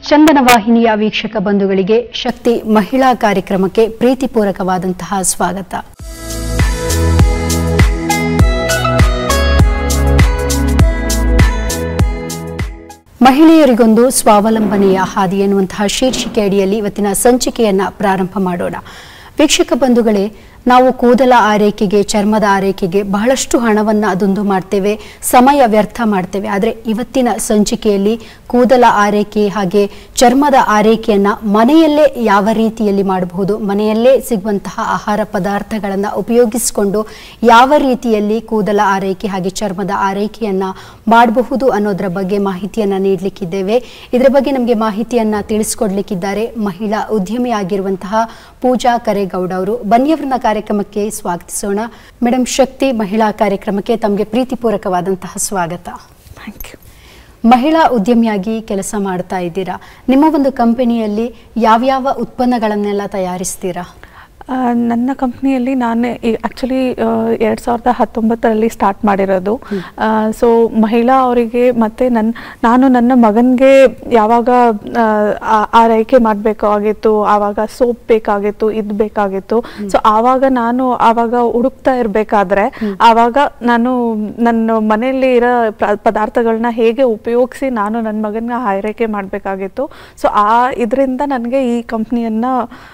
ಚಂದನ ವಾಹಿನಿಯ ವೀಕ್ಷಕ ಬಂಧುಗಳಿಗೆ ಶಕ್ತಿ ಮಹಿಳಾ ಕಾರ್ಯಕ್ರಮಕ್ಕೆ ಪ್ರೀತಿಪೂರ್ವಕವಾದಂತಹ ಸ್ವಾಗತ ಮಹಿಳೆಯರಿಗೊಂದು ಸ್ವಾವಲಂಬನೆಯ ಹಾದಿ ಎನ್ನುವಂತಹ ಶೀರ್ಷಿಕೆ ಅಡಿಯಲ್ಲಿ ಇವತ್ತಿನ ಸಂಚಿಕೆಯನ್ನ ಪ್ರಾರಂಭ ಮಾಡೋಣ ವೀಕ್ಷಕ ಬಂಧುಗಳೇ ನಾವು ಕೂದಲ ಆರೈಕೆಗೆ ಚರ್ಮದ ಆರೈಕೆಗೆ ಬಹಳಷ್ಟು ಹಣವನ್ನು ದುಂದು ಮಾಡ್ತೇವೆ ಸಮಯ ವ್ಯರ್ಥ ಮಾಡ್ತೇವೆ ಆದರೆ ಇವತ್ತಿನ ಸಂಚಿಕೆಯಲ್ಲಿ ಕೂದಲ ಆರೈಕೆ ಹಾಗೆ ಚರ್ಮದ ಆರೈಕೆಯನ್ನ ಮನೆಯಲ್ಲೇ ಯಾವ ರೀತಿಯಲ್ಲಿ ಮಾಡಬಹುದು ಮನೆಯಲ್ಲೇ ಸಿಗುವಂತಹ ಆಹಾರ ಪದಾರ್ಥಗಳನ್ನು ಉಪಯೋಗಿಸಿಕೊಂಡು ಯಾವ ರೀತಿಯಲ್ಲಿ ಕೂದಲ ಆರೈಕೆ ಹಾಗೆ ಚರ್ಮದ ಆರೈಕೆಯನ್ನ ಮಾಡಬಹುದು ಅನ್ನೋದರ ಬಗ್ಗೆ ಮಾಹಿತಿಯನ್ನ ನೀಡಲಿಕ್ಕಿದ್ದೇವೆ ಇದರ ಬಗ್ಗೆ ನಮಗೆ ಮಾಹಿತಿಯನ್ನ ತಿಳಿಸ್ಕೊಡ್ಲಿಕ್ಕಿದ್ದಾರೆ ಮಹಿಳಾ ಉದ್ಯಮಿ ಆಗಿರುವಂತಹ ಪೂಜಾ ಕರೇಗೌಡ ಅವರು ಬನ್ನಿಯವರನ್ನ ಕಾರ್ಯಕ್ರಮಕ್ಕೆ ಸ್ವಾಗತಿಸೋಣ ಮೇಡಮ್ ಶಕ್ತಿ ಮಹಿಳಾ ಕಾರ್ಯಕ್ರಮಕ್ಕೆ ತಮಗೆ ಪ್ರೀತಿಪೂರ್ವಕವಾದಂತಹ ಸ್ವಾಗತ ಥ್ಯಾಂಕ್ ಯು ಮಹಿಳಾ ಉದ್ಯಮಿಯಾಗಿ ಕೆಲಸ ಮಾಡ್ತಾ ಇದ್ದೀರಾ ನಿಮ್ಮ ಒಂದು ಕಂಪನಿಯಲ್ಲಿ ಯಾವ್ಯಾವ ಉತ್ಪನ್ನಗಳನ್ನೆಲ್ಲ ತಯಾರಿಸ್ತೀರಾ ಆ, ನನ್ನ ಕಂಪ್ನಿಯಲ್ಲಿ ನಾನು ಆ್ಯಕ್ಚುಲಿ ಎರಡು ಸಾವಿರದ ಹತ್ತೊಂಬತ್ತರಲ್ಲಿ ಸ್ಟಾರ್ಟ್ ಮಾಡಿರೋದು ಸೊ ಮಹಿಳಾ ಅವರಿಗೆ ಮತ್ತು ನನ್ನ ನಾನು ನನ್ನ ಮಗನಿಗೆ ಯಾವಾಗ ಆ, ಆ- ಆರೈಕೆ ಮಾಡಬೇಕಾಗಿತ್ತು ಆವಾಗ ಸೋಪ್ ಬೇಕಾಗಿತ್ತು ಇದು ಬೇಕಾಗಿತ್ತು ಸೊ ಆವಾಗ ನಾನು ಆವಾಗ ಹುಡುಕ್ತಾ ಇರಬೇಕಾದ್ರೆ ಆವಾಗ ನಾನು ನನ್ನ ಮನೆಯಲ್ಲಿ ಇರೋ ಪ್ರ- ಪದಾರ್ಥಗಳನ್ನ ಹೇಗೆ ಉಪಯೋಗಿಸಿ ನಾನು ನನ್ನ ಮಗನ ಆರೈಕೆ ಮಾಡಬೇಕಾಗಿತ್ತು ಸೊ ಆ ಇದರಿಂದ ನನಗೆ ಈ ಕಂಪ್ನಿಯನ್ನು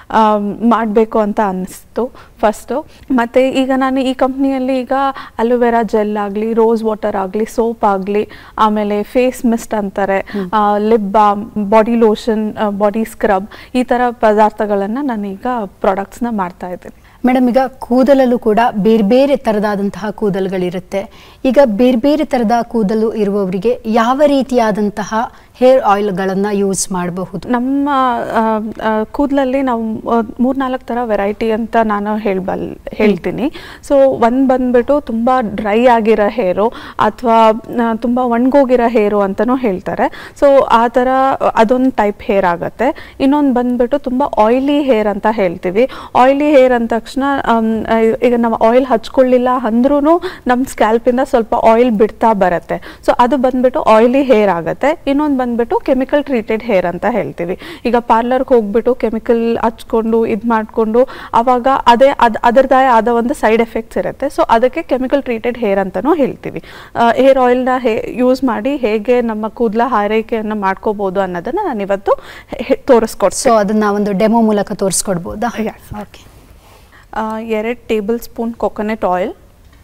ಮಾಡಬೇಕು ಅಂತ ಅನ್ನಿಸ್ತು ಫಸ್ಟು ಮತ್ತು ಈಗ ನಾನು ಈ ಕಂಪ್ನಿಯಲ್ಲಿ ಈಗ ಅಲೋವೆರಾ ಜೆಲ್ ಆಗಲಿ ರೋಸ್ ವಾಟರ್ ಆಗಲಿ ಸೋಪ್ ಆಗಲಿ ಆಮೇಲೆ ಫೇಸ್ ಮಿಸ್ಟ್ ಅಂತಾರೆ lip balm body lotion body scrub ಈ ಥರ ಪದಾರ್ಥಗಳನ್ನು ನಾನೀಗ ಪ್ರಾಡಕ್ಟ್ಸ್ನ ಮಾಡ್ತಾ ಇದ್ದೀನಿ ಮೇಡಮ್ ಈಗ ಕೂದಲಲ್ಲೂ ಕೂಡ ಬೇರೆ ಬೇರೆ ತರದಾದಂತಹ ಕೂದಲುಗಳಿರುತ್ತೆ ಈಗ ಬೇರೆ ಬೇರೆ ತರದ ಕೂದಲು ಇರುವವರಿಗೆ ಯಾವ ರೀತಿಯಾದಂತಹ ಹೇರ್ ಆಯಿಲ್ಗಳನ್ನು ಯೂಸ್ ಮಾಡಬಹುದು ನಮ್ಮ ಆ, ಆ, ಕೂದಲಲ್ಲಿ ನಾವು ಮೂರ್ನಾಲ್ಕು ಥರ ವೆರೈಟಿ ಅಂತ ನಾನು ಹೇಳ್ಬಲ್ ಹೇಳ್ತೀನಿ ಸೊ ಒಂದು ಬಂದ್ಬಿಟ್ಟು ತುಂಬ ಡ್ರೈ ಆಗಿರೋ ಹೇರು ಅಥವಾ ತುಂಬ ಒಣಗೋಗಿರೋ ಹೇರು ಅಂತಲೂ ಹೇಳ್ತಾರೆ ಸೊ ಆ ಥರ ಅದೊಂದು ಟೈಪ್ ಹೇರ್ ಆಗುತ್ತೆ ಇನ್ನೊಂದು ಬಂದ್ಬಿಟ್ಟು ತುಂಬ ಆಯ್ಲಿ ಹೇರ್ ಅಂತ ಹೇಳ್ತೀವಿ ಆಯ್ಲಿ ಹೇರ್ ಅಂದ ತಕ್ಷಣ ಆಮ್, ಆ, ಈಗ ನಾವು ಆಯಿಲ್ ಹಚ್ಕೊಳ್ಳಿಲ್ಲ ಅಂದ್ರೂ ನಮ್ಮ ಸ್ಕ್ಯಾಲ್ಪಿಂದ ಸ್ವಲ್ಪ ಆಯಿಲ್ ಬಿಡ್ತಾ ಬರುತ್ತೆ ಸೊ ಅದು ಬಂದ್ಬಿಟ್ಟು ಆಯ್ಲಿ ಹೇರ್ ಆಗುತ್ತೆ ಇನ್ನೊಂದು ಬಂದ್ಬಿಟ್ಟು ಕೆಮಿಕಲ್ ಟ್ರೀಟೆಡ್ ಹೇರ್ ಅಂತ ಹೇಳ್ತೀವಿ ಈಗ ಪಾರ್ಲರ್ಗೆ ಹೋಗ್ಬಿಟ್ಟು ಕೆಮಿಕಲ್ ಹಚ್ಕೊಂಡು ಇದು ಮಾಡಿಕೊಂಡು ಅವಾಗ ಅದೇ ಅದು ಅದರದೇ ಆದ ಒಂದು ಸೈಡ್ ಎಫೆಕ್ಟ್ಸ್ ಇರುತ್ತೆ ಸೊ ಅದಕ್ಕೆ ಕೆಮಿಕಲ್ ಟ್ರೀಟೆಡ್ ಹೇರ್ ಅಂತಲೂ ಹೇಳ್ತೀವಿ ಹೇರ್ ಆಯಿಲ್ನ ಹೇ ಯೂಸ್ ಮಾಡಿ ಹೇಗೆ ನಮ್ಮ ಕೂದಲ ಆರೈಕೆಯನ್ನು ಮಾಡ್ಕೋಬೋದು ಅನ್ನೋದನ್ನ ನಾನು ಇವತ್ತು ತೋರಿಸ್ಕೊಡ್ತೀನಿ ಸೊ ಅದನ್ನ ಒಂದು ಡೆಮೋ ಮೂಲಕ ತೋರಿಸ್ಕೊಡ್ಬೋದಾ Yes. ಓಕೆ ಎರಡು tablespoon coconut oil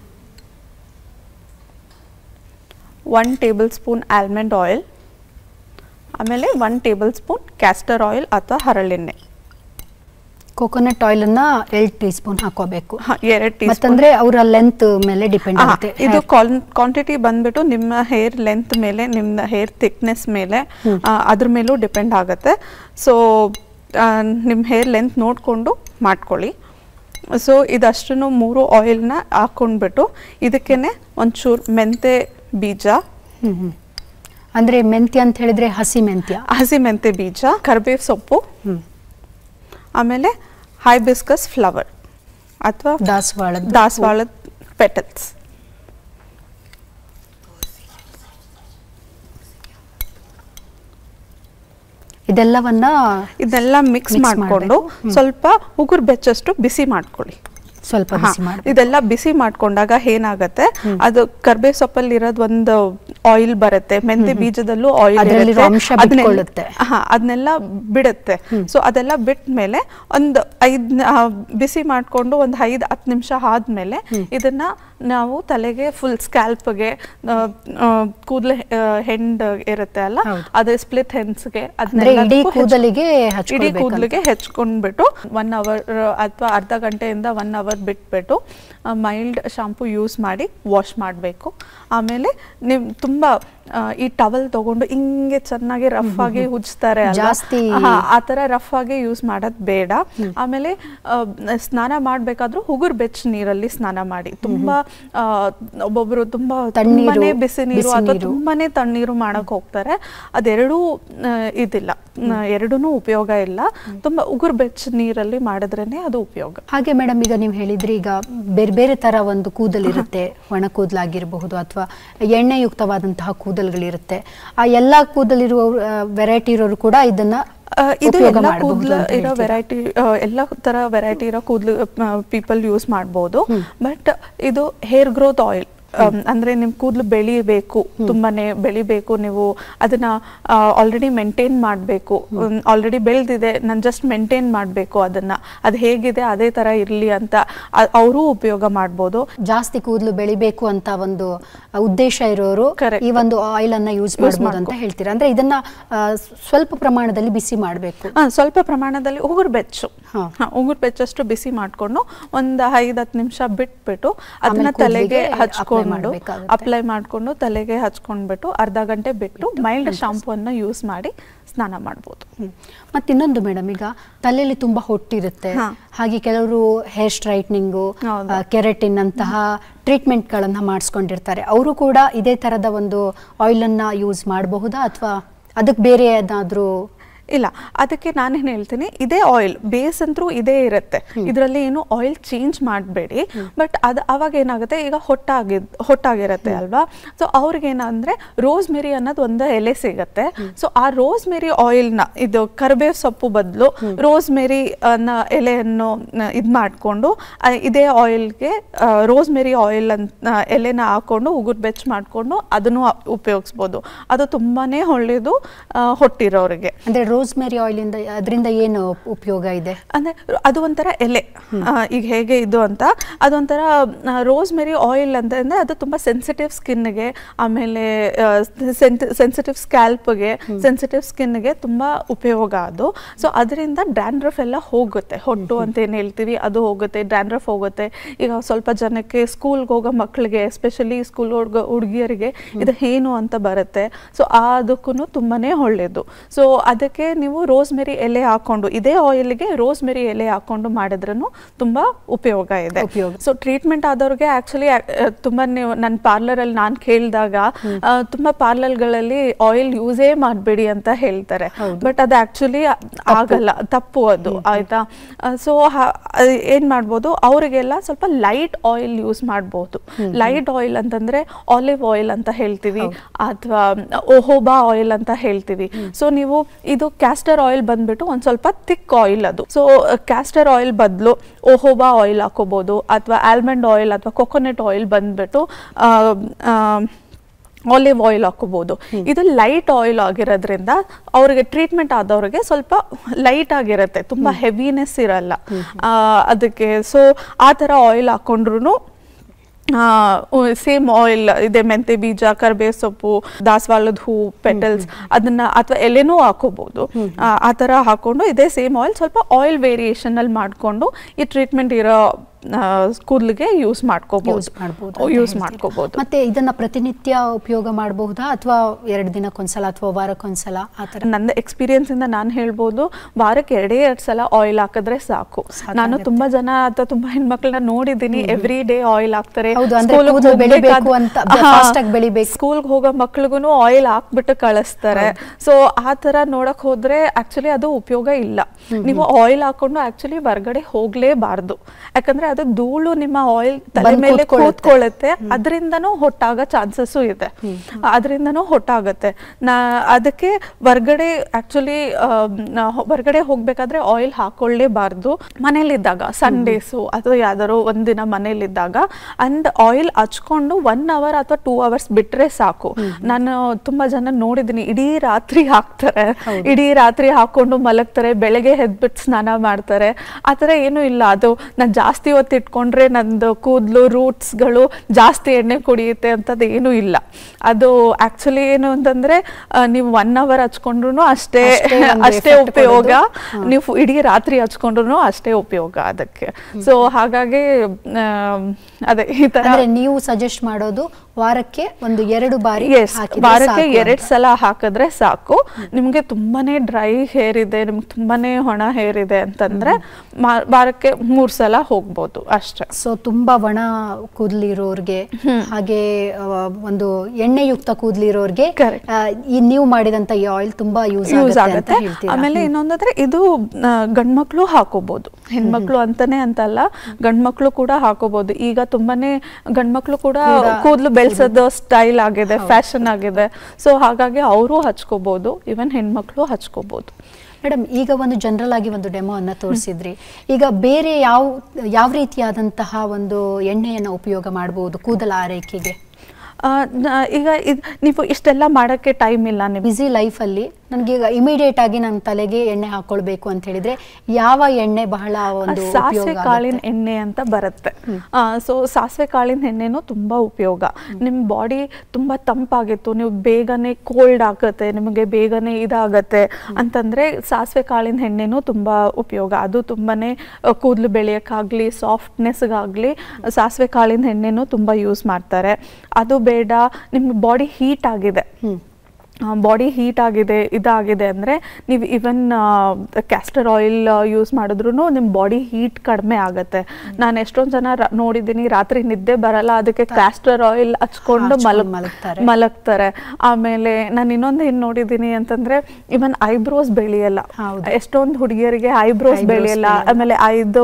one tablespoon almond oil ಆಮೇಲೆ one tablespoon castor oil ಅಥವಾ ಹರಳೆಣ್ಣೆ ಕೋಕೋನಟ್ ಆಯಿಲ್ ಅನ್ನ ಎರಡು ಟೀ ಸ್ಪೂನ್ ಹಾಕೋಬೇಕು ಎರಡು ಟೀ ಮತ್ತಂದ್ರೆ ಅವರ ಲೆಂತ್ ಮೇಲೆ ಡಿಪೆಂಡ್ ಆಗುತ್ತೆ ಇದು ಕ್ವಾಂಟಿಟಿ ಬಂದ್ಬಿಟ್ಟು ನಿಮ್ಮ ಹೇರ್ ಲೆಂತ್ ಮೇಲೆ ನಿಮ್ಮ ಹೇರ್ ಥಿಕ್ನೆಸ್ ಮೇಲೆ ಆ, ಅದ್ರ ಮೇಲೂ ಡಿಪೆಂಡ್ ಆಗುತ್ತೆ ಸೊ ನಿಮ್ಮ ಹೇರ್ ಲೆಂತ್ ನೋಡಿಕೊಂಡು ಮಾಡ್ಕೊಳ್ಳಿ ಸೊ ಇದಷ್ಟನ್ನು ಮೂರು ಆಯಿಲ್ನ ಹಾಕ್ಕೊಂಡ್ಬಿಟ್ಟು ಇದಕ್ಕೇನೆ ಒಂಚೂರು ಮೆಂತೆ ಬೀಜ ಹ್ಮ್ ಹ್ಮ್. ಅಂದ್ರೆ ಮೆಂತ್ಯ ಅಂತ ಹೇಳಿದ್ರೆ ಹಸಿ ಮೆಂತ್ಯ ಹಸಿ ಮೆಂತೆ ಬೀಜ ಕರಿಬೇವು ಸೊಪ್ಪು ಹ್ಮ್ ಆಮೇಲೆ ಹೈಬಿಸ್ಕಸ್ ಫ್ಲವರ್ ಅಥವಾ ದಾಸವಾಳದ ದಾಸವಾಳದ ಪೆಟಲ್ಸ್ ಇದೆಲ್ಲವನ್ನ ಇದೆಲ್ಲ ಮಿಕ್ಸ್ Mix ಮಾಡಿಕೊಂಡು ಮಾಡ್ಬೇಕು. ಹ್ಮ್. ಸ್ವಲ್ಪ ಉಗುರು ಬೆಚ್ಚಷ್ಟು ಬಿಸಿ ಮಾಡ್ಕೊಳ್ಳಿ ಸ್ವಲ್ಪ ಹಾ, ಬಿಸಿ ಮಾಡಿ ಇದೆಲ್ಲ ಬಿಸಿ ಮಾಡ್ಕೊಂಡಾಗ ಏನಾಗತ್ತೆ ಅದು ಕರ್ಬೇ ಸೊಪ್ಪಲ್ಲಿ ಇರೋದ್ ಒಂದು ಆಯಿಲ್ ಬರುತ್ತೆ ಮೆಂತೆ ಬೀಜದಲ್ಲೂ ಆಯಿಲ್ ಅದ್ರಲ್ಲಿರೋ ಅಂಶ ಬಿಟ್ಕೊಳ್ಳುತ್ತೆ. ಹಾ ಅದನ್ನೆಲ್ಲ ಬಿಡುತ್ತೆ ಸೊ ಅದೆಲ್ಲ ಬಿಟ್ಟ ಮೇಲೆ ಒಂದು ಐದ್ ನ- ಆ, ಬಿಸಿ ಮಾಡ್ಕೊಂಡು ಒಂದು ಐದು ಹತ್ತು ನಿಮಿಷ ಆದ್ಮೇಲೆ ಇದನ್ನ ನಾವು ತಲೆಗೆ ಫುಲ್ ಸ್ಕ್ಯಾಲ್ಪ್ಗೆ ಕೂದಲು ಹೆಂಡ್ ಇರುತ್ತೆ ಅಲ್ಲ ಹೌದು. ಅದೇ ಸ್ಪ್ಲಿಟ್ ಹೆನ್ಸ್ಗೆ ಅಂದ್ರೆ ಇಡೀ ಕೂದಲಿಗೆ ಇಡೀ ಹಚ್ಕೊಳ್ಬೇಕಂತ. ಕೂದಲಿಗೆ ಹೆಚ್ಕೊಂಡ್ಬಿಟ್ಟು ಒನ್ ಅವರ್ ಅಥವಾ ಅರ್ಧ ಗಂಟೆಯಿಂದ ಒನ್ ಅವರ್ ಬಿಟ್ಬಿಟ್ಟು ಮೈಲ್ಡ್ ಶಾಂಪು ಯೂಸ್ ಮಾಡಿ ವಾಶ್ ಮಾಡಬೇಕು ಆಮೇಲೆ ನೀವು ತುಂಬ ಆ, ಈ ಟವಲ್ ತಗೊಂಡು ಹಿಂಗೆ ಚೆನ್ನಾಗಿ ರಫ್ ಆಗಿ ಉಜ್ತಾರೆ ಅಲ್ವಾ? ಜಾಸ್ತಿ- ಹಾ, ಆ ಥರ ರಫ್ ಆಗಿ ಯೂಸ್ ಮಾಡೋದು ಬೇಡ ಆಮೇಲೆ ಆ, ಸ್ನಾನ ಮಾಡಬೇಕಾದ್ರೂ ಉಗುರು ಬೆಚ್ಚ ನೀರಲ್ಲಿ ಸ್ನಾನ ಮಾಡಿ ತುಂಬಾ ಆ, ಒಬ್ಬೊಬ್ರು ತುಂಬಾ ತಣ್ಣೀರು, ತುಂಬಾನೇ ಬಿಸಿ ನೀರು ಬಿಸಿ ಅಥವಾ ನೀರು. ತುಂಬಾನೇ ತಣ್ಣೀರು ಮಾಡಕ್ ಹೋಗ್ತಾರೆ ಅದೆರಡೂ ಆ, ಇದಿಲ್ಲ ಎರಡೂ ಉಪಯೋಗ ಇಲ್ಲ ತುಂಬಾ ಉಗುರು ಬೆಚ್ಚ ನೀರಲ್ಲಿ ಮಾಡಿದ್ರೇನೆ ಅದು ಉಪಯೋಗ ಹಾಗೆ ಮೇಡಮ್ ಈಗ ನೀವು ಹೇಳಿದ್ರಿ ಈಗ ಬೇರೆ ಬೇರೆ ತರ ಒಂದು ಕೂದಲಿರುತ್ತೆ ಒಣ ಕೂದಲಾಗಿರಬಹುದು ಅಥವಾ ಎಣ್ಣೆಯುಕ್ತವಾದಂತಹ ಕೂದಲು ಕೂದಲುಗಳಿರುತ್ತೆ ಆ ಎಲ್ಲಾ ಕೂದಲಿರುವ ವೆರೈಟಿ ಇರೋರು ಕೂಡ ಇದನ್ನ ಆ, ಇದು ಉಪಯೋಗ ಎಲ್ಲ ಮಾಡಬಹುದು ಕೂದಲು ಅಂತ ಇರೋ ಹೇಳ್ತೀರಾ? ವೆರೈಟಿ ಎಲ್ಲ ತರ ವೆರೈಟಿ ಇರೋ ಕೂದಲು ಪೀಪಲ್ ಯೂಸ್ ಮಾಡ್ಬೋದು ಬಟ್ ಇದು ಹೇರ್ ಗ್ರೋತ್ ಆಯಿಲ್ ಅಂದ್ರೆ ನಿಮ್ ಕೂದಲು ಬೆಳಿಬೇಕು ತುಂಬಾನೇ ಬೆಳಿಬೇಕು ನೀವು ಅದನ್ನ ಆಲ್ರೆಡಿ ಮೇಂಟೈನ್ ಮಾಡಬೇಕು ಆಲ್ರೆಡಿ ಬೆಳೆದಿದೆ ನಾನು ಜಸ್ಟ್ ಮೇಂಟೈನ್ ಮಾಡಬೇಕು ಅದನ್ನ ಅದು ಹೇಗಿದೆ ಅದೇ ತರ ಇರ್ಲಿ ಅಂತ ಅವರು ಉಪಯೋಗ ಮಾಡ್ಬೋದು ಜಾಸ್ತಿ ಕೂದಲು ಬೆಳಿಬೇಕು ಅಂತ ಒಂದು ಉದ್ದೇಶ ಇರೋರು Correct. ಈ ಒಂದು ಆಯಿಲ್ ಅನ್ನ ಯೂಸ್ ಮಾಡಬಹುದು ಅಂತ ಹೇಳ್ತೀರಾ ಅಂದ್ರೆ ಇದನ್ನ ಆ, ಸ್ವಲ್ಪ ಪ್ರಮಾಣದಲ್ಲಿ ಬಿಸಿ ಮಾಡಬೇಕು ಆ, ಸ್ವಲ್ಪ ಪ್ರಮಾಣದಲ್ಲಿ ಉಗುರು ಬೆಚ್ಚು ಹಾ. ಹಾ, ಉಗುರು ಬೆಚ್ಚಷ್ಟು ಬಿಸಿ ಮಾಡ್ಕೊಂಡು ಒಂದು ಐದು ಹತ್ತು ನಿಮಿಷ ಬಿಟ್ಬಿಟ್ಟು ಅದನ್ನ ಆಮೇಲೆ ಕೂದ್ಲಿಗೆ ತಲೆಗೆ apply ಹಚ್ಕೊಂಡು ಮಾಡ್ಬೇಕಾಗುತ್ತೆ. ಅಪ್ಲೈ ಮಾಡ್ಕೊಂಡು ತಲೆಗೆ ಹಚ್ಕೊಂಡ್ಬಿಟ್ಟು ಅರ್ಧ ಗಂಟೆ ಬಿಟ್ಟು ಮೈಲ್ಡ್ ಶಾಂಪೂ ಅನ್ನ ಯೂಸ್ ಮಾಡಿ ಸ್ನಾನ ಮಾಡ್ಬೋದು ಮತ್ತೆ ಇನ್ನೊಂದು ಮೇಡಮ್ ಈಗ ತಲೆಯಲ್ಲಿ ತುಂಬಾ ಹೊಟ್ಟಿರುತ್ತೆ ಹಾ. ಹಾಗೆ ಕೆಲವರು ಹೇರ್ ಸ್ಟ್ರೈಟ್ನಿಂಗು ಹೌದು. ಕೆರೆಟಿನ್ ಅಂತಹ ಟ್ರೀಟ್ಮೆಂಟ್ ಗಳನ್ನ ಮಾಡಿಸ್ಕೊಂಡಿರ್ತಾರೆ ಅವರು ಕೂಡ ಇದೇ ತರದ ಒಂದು ಆಯಿಲ್ ಅನ್ನ ಯೂಸ್ ಮಾಡಬಹುದಾ ಅಥವಾ ಅದಕ್ಕೆ ಬೇರೆ ಏನಾದ್ರೂ ಇಲ್ಲ ಅದಕ್ಕೆ ನಾನೇನು ಹೇಳ್ತೀನಿ ಇದೇ ಆಯಿಲ್ ಬೇಸ್ ಅಂತೂ ಇದೇ ಇರುತ್ತೆ ಇದರಲ್ಲಿ ಏನು ಆಯಿಲ್ ಚೇಂಜ್ ಮಾಡಬೇಡಿ ಬಟ್ ಅದು ಅವಾಗ ಏನಾಗುತ್ತೆ ಈಗ ಹೊಟ್ಟಾಗಿ ಹೊಟ್ಟಾಗಿರುತ್ತೆ ಅಲ್ವಾ ಸೊ ಅವ್ರಿಗೆ ಏನಂದ್ರೆ ರೋಸ್ ಮೇರಿ ಅನ್ನೋದು ಒಂದು ಎಲೆ ಸಿಗತ್ತೆ ಸೊ ಆ ರೋಸ್ ಮೇರಿ ಆಯಿಲ್ನ ಇದು ಕರಿಬೇವು ಸೊಪ್ಪು ಬದಲು ರೋಸ್ ಮೇರಿ ಅನ್ನ ಎಲೆಯನ್ನು ಇದು ಮಾಡಿಕೊಂಡು ಇದೇ ಆಯಿಲ್ಗೆ ರೋಸ್ ಮೇರಿ ಆಯಿಲ್ ಅಂತ ಎಲೆನ ಹಾಕೊಂಡು ಉಗುರು ಬೆಚ್ಚ ಮಾಡಿಕೊಂಡು ಅದನ್ನು ಉಪಯೋಗಿಸ್ಬೋದು ಅದು ತುಂಬಾನೇ ಒಳ್ಳೆಯದು ಆ, ಹೊಟ್ಟಿರೋರಿಗೆ ಅಂದ್ರೆ ರೋಸ್ ಮೇರಿ ಆಯಿಲ್ ಇಂದ ಅದರಿಂದ ಏನು ಉಪಯೋಗ ಇದೆ ಅಂದ್ರೆ ಅದು ಒಂಥರ ಎಲೆ ಆ, ಈಗ ಹೇಗೆ ಇದು ಅಂತ ಅದೊಂಥರ ರೋಸ್ ಮೇರಿ ಆಯಿಲ್ ಅಂತ ಅಂದ್ರೆ ಅದು ತುಂಬಾ ಸೆನ್ಸಿಟಿವ್ ಸ್ಕಿನ್ಗೆ ಆಮೇಲೆ ಸೆನ್ಸಿಟಿವ್ ಸ್ಕ್ಯಾಲ್ಪ್ಗೆ ಸೆನ್ಸಿಟಿವ್ ಸ್ಕಿನ್ಗೆ ತುಂಬಾ ಉಪಯೋಗ ಅದು ಸೊ ಅದರಿಂದ ಡ್ಯಾಂಡ್ರಫ್ ಎಲ್ಲ ಹೋಗುತ್ತೆ ಹೊಟ್ಟು ಅಂತ ಏನು ಹೇಳ್ತೀವಿ ಅದು ಹೋಗುತ್ತೆ ಡ್ಯಾಂಡ್ರಫ್ ಹೋಗುತ್ತೆ ಈಗ ಸ್ವಲ್ಪ ಜನಕ್ಕೆ ಸ್ಕೂಲ್ಗೆ ಹೋಗೋ ಮಕ್ಕಳಿಗೆ ಎಸ್ಪೆಷಲಿ ಸ್ಕೂಲ್ ಹುಡುಗ ಹುಡುಗಿಯರಿಗೆ ಇದು ಏನು ಅಂತ ಬರುತ್ತೆ ಸೊ ಅದಕ್ಕೂ ತುಂಬಾನೇ ಒಳ್ಳೆಯದು ಸೊ ಅದಕ್ಕೆ ನೀವು ರೋಸ್ ಮೇರಿ ಎಲೆ ಹಾಕೊಂಡು ಇದೇ ಆಯಿಲ್ಗೆ ರೋಸ್ ಮೇರಿ ಎಲೆ ಹಾಕೊಂಡು ಮಾಡಿದ್ರೂ ತುಂಬಾ ಉಪಯೋಗ ಇದೆ ಉಪಯೋಗ. ಸೊ ಟ್ರೀಟ್ಮೆಂಟ್ ಆದವ್ರಿಗೆ ಆಕ್ಚುಲಿ ತುಂಬಾ ನೀವು ನನ್ನ ಪಾರ್ಲರಲ್ಲಿ ನಾನು ಕೇಳಿದಾಗ ತುಂಬಾ ಪಾರ್ಲರ್ಗಳಲ್ಲಿ ಆಯಿಲ್ ಯೂಸೇ ಮಾಡಬೇಡಿ ಅಂತ ಹೇಳ್ತಾರೆ ಬಟ್ ಅದು ಆಕ್ಚುಲಿ ಆಗಲ್ಲ ತಪ್ಪು ಅದು ಆಯ್ತಾ ಸೊ ಏನ್ ಮಾಡ್ಬೋದು ಅವರಿಗೆಲ್ಲ ಸ್ವಲ್ಪ ಲೈಟ್ ಆಯಿಲ್ ಯೂಸ್ ಮಾಡ್ಬೋದು ಲೈಟ್ ಆಯಿಲ್ ಅಂತಂದ್ರೆ ಆಲಿವ್ ಆಯಿಲ್ ಅಂತ ಹೇಳ್ತೀವಿ ಅಥವಾ ಓಹೋಬಾ ಆಯಿಲ್ ಅಂತ ಹೇಳ್ತೀವಿ ಸೊ ನೀವು ಇದು ಕ್ಯಾಸ್ಟರ್ ಆಯಿಲ್ ಬಂದ್ಬಿಟ್ಟು ಒಂದ್ ಸ್ವಲ್ಪ ಥಿಕ್ ಆಯಿಲ್ ಅದು ಸೊ ಕ್ಯಾಸ್ಟರ್ ಆಯಿಲ್ ಬದಲು ಓಹೋಬಾ ಆಯಿಲ್ ಹಾಕೋಬಹುದು ಅಥವಾ ಆಲ್ಮಂಡ್ ಆಯಿಲ್ ಅಥವಾ ಕೊಕೊನೆಟ್ ಆಯಿಲ್ ಬಂದ್ಬಿಟ್ಟು ಆ, ಆ, ಆಲಿವ್ ಆಯಿಲ್ ಹಾಕೋಬಹುದು ಇದು ಲೈಟ್ ಆಯಿಲ್ ಆಗಿರೋದ್ರಿಂದ ಅವ್ರಿಗೆ ಟ್ರೀಟ್ಮೆಂಟ್ ಆದವ್ರಿಗೆ ಸ್ವಲ್ಪ ಲೈಟ್ ಆಗಿರುತ್ತೆ ತುಂಬಾ ಹೆವಿನೆಸ್ ಇರಲ್ಲ ಆ, ಅದಕ್ಕೆ ಸೊ ಆ ಥರ ಆಯಿಲ್ ಹಾಕೊಂಡ್ರು ಸೇಮ್ ಆಯಿಲ್ ಇದೆ ಮೆಂತೆ ಬೀಜ ಕರ್ಬೇವು ಸೊಪ್ಪು ದಾಸವಾಳದ ಹೂ ಪೆಟಲ್ಸ್ ಅದನ್ನ ಅಥವಾ ಎಲೆನೂ ಹಾಕೋಬಹುದು ಆ ಥರ ಹಾಕೊಂಡು ಇದೇ ಸೇಮ್ ಆಯಿಲ್ ಸ್ವಲ್ಪ ಆಯಿಲ್ ವೇರಿಯೇಷನ್ ಅಲ್ಲಿ ಮಾಡ್ಕೊಂಡು ಈ ಟ್ರೀಟ್ಮೆಂಟ್ ಇರೋ ಕೂದಲಿಗೆ ಯೂಸ್ ಮಾಡ್ಕೋಬಹುದು ಯೂಸ್ ಮಾಡಬಹುದು ಯೂಸ್ ಮಾಡ್ಕೋಬಹುದು ಮತ್ತೆ ಇದನ್ನ ಪ್ರತಿನಿತ್ಯ ಉಪಯೋಗ ಮಾಡಬಹುದಾ ಅಥವಾ ಎರಡು ದಿನಕ್ಕೊಂದ್ಸಲ ಅಥವಾ ವಾರಕ್ಕೊಂದ್ಸಲ ಆ ತರ ನನ್ನ ಎಕ್ಸ್ಪೀರಿಯನ್ಸ್ ಇಂದ ನಾನು ಹೇಳ್ಬೋದು ವಾರಕ್ಕೆ ಎರಡೇ ಎರಡು ಸಲ ಆಯಿಲ್ ಹಾಕಿದ್ರೆ ಸಾಕು ನಾನು ತುಂಬಾ ಜನ ಅಥವಾ ತುಂಬಾ ಹೆಣ್ಮಕ್ಳನ್ನ ನೋಡಿದ್ದೀನಿ ಎವ್ರಿ ಡೇ ಆಯಿಲ್ ಹಾಕ್ತಾರೆ ಹೌದು, ಅಂದ್ರೆ ಕೂದಲು ಬೆಳಿಬೇಕು ಅಂತ, fast ಆಗಿ ಬೆಳಿಬೇಕು. ಸ್ಕೂಲ್ಗೆ ಹೋಗೋ ಮಕ್ಳಿಗೂ ಆಯಿಲ್ ಹಾಕ್ಬಿಟ್ಟು ಕಳಿಸ್ತಾರೆ ಸೊ ಆ ತರ ನೋಡಕ್ ಹೋದ್ರೆ ಆಕ್ಚುಲಿ ಅದು ಉಪಯೋಗ ಇಲ್ಲ ನೀವು ಆಯಿಲ್ ಹಾಕೊಂಡು ಆಕ್ಚುಲಿ ಹೊರಗಡೆ ಹೋಗ್ಲೇಬಾರ್ದು ಯಾಕಂದ್ರೆ ಅದು ಧೂಳು ನಿಮ್ಮ ಆಯಿಲ್ ತಲೆ ಬಂದ್ ಮೇಲೆ ಕೂತ್ಕೊಳ್ಳುತ್ತೆ. ಕೂತ್ಕೊಳ್ಳುತ್ತೆ ಅದರಿಂದನೂ ಹೊಟ್ಟಾಗೋ ಚಾನ್ಸಸ್ಸು ಇದೆ ಅದರಿಂದನೂ ಹೊಟ್ಟಾಗುತ್ತೆ ನಾ ಅದಕ್ಕೆ ಹೊರ್ಗಡೆ ಆಕ್ಚುಲಿ ಹೊರಗಡೆ ಹೋಗ್ಬೇಕಾದ್ರೆ ಆಯಿಲ್ ಹಾಕೊಳ್ಳೇಬಾರ್ದು ಮನೇಲಿದ್ದಾಗ ಸಂಡೇಸು ಅಥವಾ ಯಾವ್ದಾದ್ರು ಒಂದಿನ ಮನೇಲಿದ್ದಾಗ ಅಂಡ್ ಆಯಿಲ್ ಹಚ್ಕೊಂಡು ಒನ್ ಅವರ್ ಅಥವಾ ಟೂ ಅವರ್ಸ್ ಬಿಟ್ರೆ ಸಾಕು ನಾನು ತುಂಬಾ ಜನ ನೋಡಿದ್ದೀನಿ ಇಡೀ ರಾತ್ರಿ ಹಾಕ್ತಾರೆ ಇಡೀ ರಾತ್ರಿ ಹಾಕೊಂಡು ಮಲಗ್ತಾರೆ ಬೆಳಗ್ಗೆ ಎದ್ಬಿಟ್ಟು ಸ್ನಾನ ಮಾಡ್ತಾರೆ ಆ ಥರ ಏನೂ ಇಲ್ಲ ಅದು ನಾನು ಜಾಸ್ತಿ ಹೊತ್ತು ಇಟ್ಕೊಂಡ್ರೆ ನಂದು ಕೂದಲು ರೂಟ್ಸ್ಗಳು ಜಾಸ್ತಿ ಎಣ್ಣೆ ಕುಡಿಯುತ್ತೆ ಅಂತದ್ದು ಏನೂ ಇಲ್ಲ ಅದು ಆಕ್ಚುಲಿ ಏನು ಅಂತಂದ್ರೆ ಆ, ನೀವು ಒನ್ ಅವರ್ ಹಚ್ಕೊಂಡ್ರು ಅಷ್ಟೇ ಅಷ್ಟೇ ಒಂದು ಅಷ್ಟೇ effect ಉಪಯೋಗ ಕೊಡೋದು. ನೀವು ಇಡೀ ರಾತ್ರಿ ಹಚ್ಕೊಂಡ್ರು ಅಷ್ಟೇ ಉಪಯೋಗ ಅದಕ್ಕೆ ಸೊ ಹಾಗಾಗಿ ಆ, ಅದೇ ಈ ತರ ಅಂದ್ರೆ ನೀವು ಸಜೆಸ್ಟ್ ಮಾಡೋದು ವಾರಕ್ಕೆ ಒಂದು ಎರಡು ಬಾರಿ ಎಸ್ ಹಾಕಿದ್ರೆ ವಾರಕ್ಕೆ ಸಾಕು ಎರಡ್ ಅಂತ. ಸಲ ಹಾಕಿದ್ರೆ ಸಾಕು ನಿಮ್ಗೆ ತುಂಬಾನೇ ಡ್ರೈ ಹೇರ್ ಇದೆ ನಿಮ್ಗೆ ತುಂಬಾನೇ ಒಣ ಹೇರ್ ಇದೆ ಅಂತಂದ್ರೆ ಮಾ- ವಾರಕ್ಕೆ ಮೂರ್ ಸಲ ಹೋಗ್ಬೋದು ಹಚ್ಕೋಬಹುದು ಅಷ್ಟೇ ಸೊ ತುಂಬಾ ಒಣ ಕೂದಲಿರೋರ್ಗೆ ಹಾಗೆ ಆ, ಒಂದು ಎಣ್ಣೆಯುಕ್ತ ಕೂದಲಿರೋರ್ಗೆ Correct. ಈ ನೀವು ಮಾಡಿದಂತ ಈ ಆಯಿಲ್ ತುಂಬಾ ಯೂಸ್ ಯೂಸ್ ಆಗುತ್ತೆ ಅಂತ ಆಗುತ್ತೆ ಹೇಳ್ತೀರಾ ಆಮೇಲೆ ಇನ್ನೊಂದಂದ್ರೆ ಇದು ಆ, ಗಂಡ್ಮಕ್ಳು ಹಾಕೋಬಹುದು ಹೆಣ್ಮಕ್ಳು ಅಂತಾನೆ ಅಂತಲ್ಲ ಗಂಡ್ಮಕ್ಳು ಕೂಡ ಹಾಕೋಬಹುದು ಈಗ ತುಂಬಾನೇ ಗಂಡ್ಮಕ್ಳು ಕೂಡ ಕೂಡ ಕೂದಲು ಬೆಳೆಸೋದು ಸ್ಟೈಲ್ ಆಗಿದೆ ಫ್ಯಾಷನ್ ಆಗಿದೆ ಸೊ ಹಾಗಾಗಿ ಅವರು ಹಚ್ಕೋಬಹುದು ಇವನ್ ಹೆಣ್ಮಕ್ಳು ಹಚ್ಕೋಬಹುದು ಮೇಡಮ್ ಈಗ ಒಂದು ಜನರಲ್ ಆಗಿ ಒಂದು ಡೆಮೋ ಅನ್ನ ತೋರಿಸಿದ್ರಿ ಈಗ ಬೇರೆ ಯಾವ ಯಾವ ರೀತಿಯಾದಂತಹ ಒಂದು ಎಣ್ಣೆಯನ್ನ ಉಪಯೋಗ ಮಾಡಬಹುದು ಕೂದಲ ಆರೈಕೆಗೆ ಆ, ನ- ಈಗ ಇದ್- ನೀವು ಇಷ್ಟೆಲ್ಲ ಮಾಡಕ್ಕೆ ಟೈಮ್ ಇಲ್ಲ ನಿಮ್ಗೆ ಬ್ಯುಸಿ ಲೈಫಲ್ಲಿ ನನಗೆ ಈಗ ಇಮಿಡಿಯೇಟ್ ಆಗಿ ನನ್ನ ತಲೆಗೆ ಎಣ್ಣೆ ಹಾಕೊಳ್ಬೇಕು ಅಂತ ಹೇಳಿದ್ರೆ ಯಾವ ಎಣ್ಣೆ ಬಹಳ ಒಂದು ಸಾಸಿವೆ ಉಪಯೋಗ ಕಾಳಿನ ಆಗುತ್ತೆ? ಎಣ್ಣೆ ಅಂತ ಬರುತ್ತೆ ಸೊ ಸಾಸಿವೆ ಕಾಳಿನ ಎಣ್ಣೆನೂ ತುಂಬಾ ಉಪಯೋಗ ನಿಮ್ಮ ಬಾಡಿ ತುಂಬಾ ತಂಪಾಗಿತ್ತು ನೀವು ಬೇಗನೆ ಕೋಲ್ಡ್ ಆಗುತ್ತೆ ನಿಮಗೆ ಬೇಗನೆ ಇದಾಗತ್ತೆ ಅಂತಂದ್ರೆ ಸಾಸಿವೆ ಕಾಳಿನ ಎಣ್ಣೆನೂ ತುಂಬಾ ಉಪಯೋಗ ಅದು ತುಂಬಾನೇ ಆ, ಕೂದಲು ಬೆಳೆಯಕ್ಕಾಗ್ಲಿ ಸಾಫ್ಟ್ನೆಸ್ಗಾಗ್ಲಿ ಸಾಸಿವೆ ಕಾಳಿನ ಎಣ್ಣೆನೂ ತುಂಬಾ ಯೂಸ್ ಮಾಡ್ತಾರೆ ಅದು ಬೇಡ ನಿಮ್ಗೆ ಬಾಡಿ ಹೀಟ್ ಆಗಿದೆ ಹ್ಮ್ ಬಾಡಿ ಹೀಟ್ ಆಗಿದೆ ಇದಾಗಿದೆ ಅಂದರೆ ನೀವು ಇವನ್ ಕ್ಯಾಸ್ಟರ್ ಆಯಿಲ್ ಯೂಸ್ ಮಾಡಿದ್ರು ನಿಮ್ಮ ಬಾಡಿ ಹೀಟ್ ಕಡಿಮೆ ಆಗುತ್ತೆ ನಾನು ಎಷ್ಟೊಂದು ಜನ ರ- ನೋಡಿದ್ದೀನಿ ರಾತ್ರಿ ನಿದ್ದೆ ಬರಲ್ಲ ಅದಕ್ಕೆ ಕ್ಯಾಸ್ಟರ್ ಆಯಿಲ್ ಹಚ್ಕೊಂಡು ಹಚ್ಕೊಂಡ್ ಮಲಗ್ ಮಲಗ್ತಾರೆ. ಮಲಗ್ತಾರೆ ಆಮೇಲೆ ನಾನು ಇನ್ನೊಂದು ಏನು ನೋಡಿದ್ದೀನಿ ಅಂತಂದ್ರೆ ಇವನ್ ಐಬ್ರೋಸ್ ಬೆಳೆಯಲ್ಲ ಹೌದು. ಎಷ್ಟೊಂದು ಹುಡುಗಿಯರಿಗೆ ಐಬ್ರೋಸ್ Eyebrows ಬೆಳೆಯಲ್ಲ ಬೆಳೆಯಲ್ಲ. ಆಮೇಲೆ ಐದು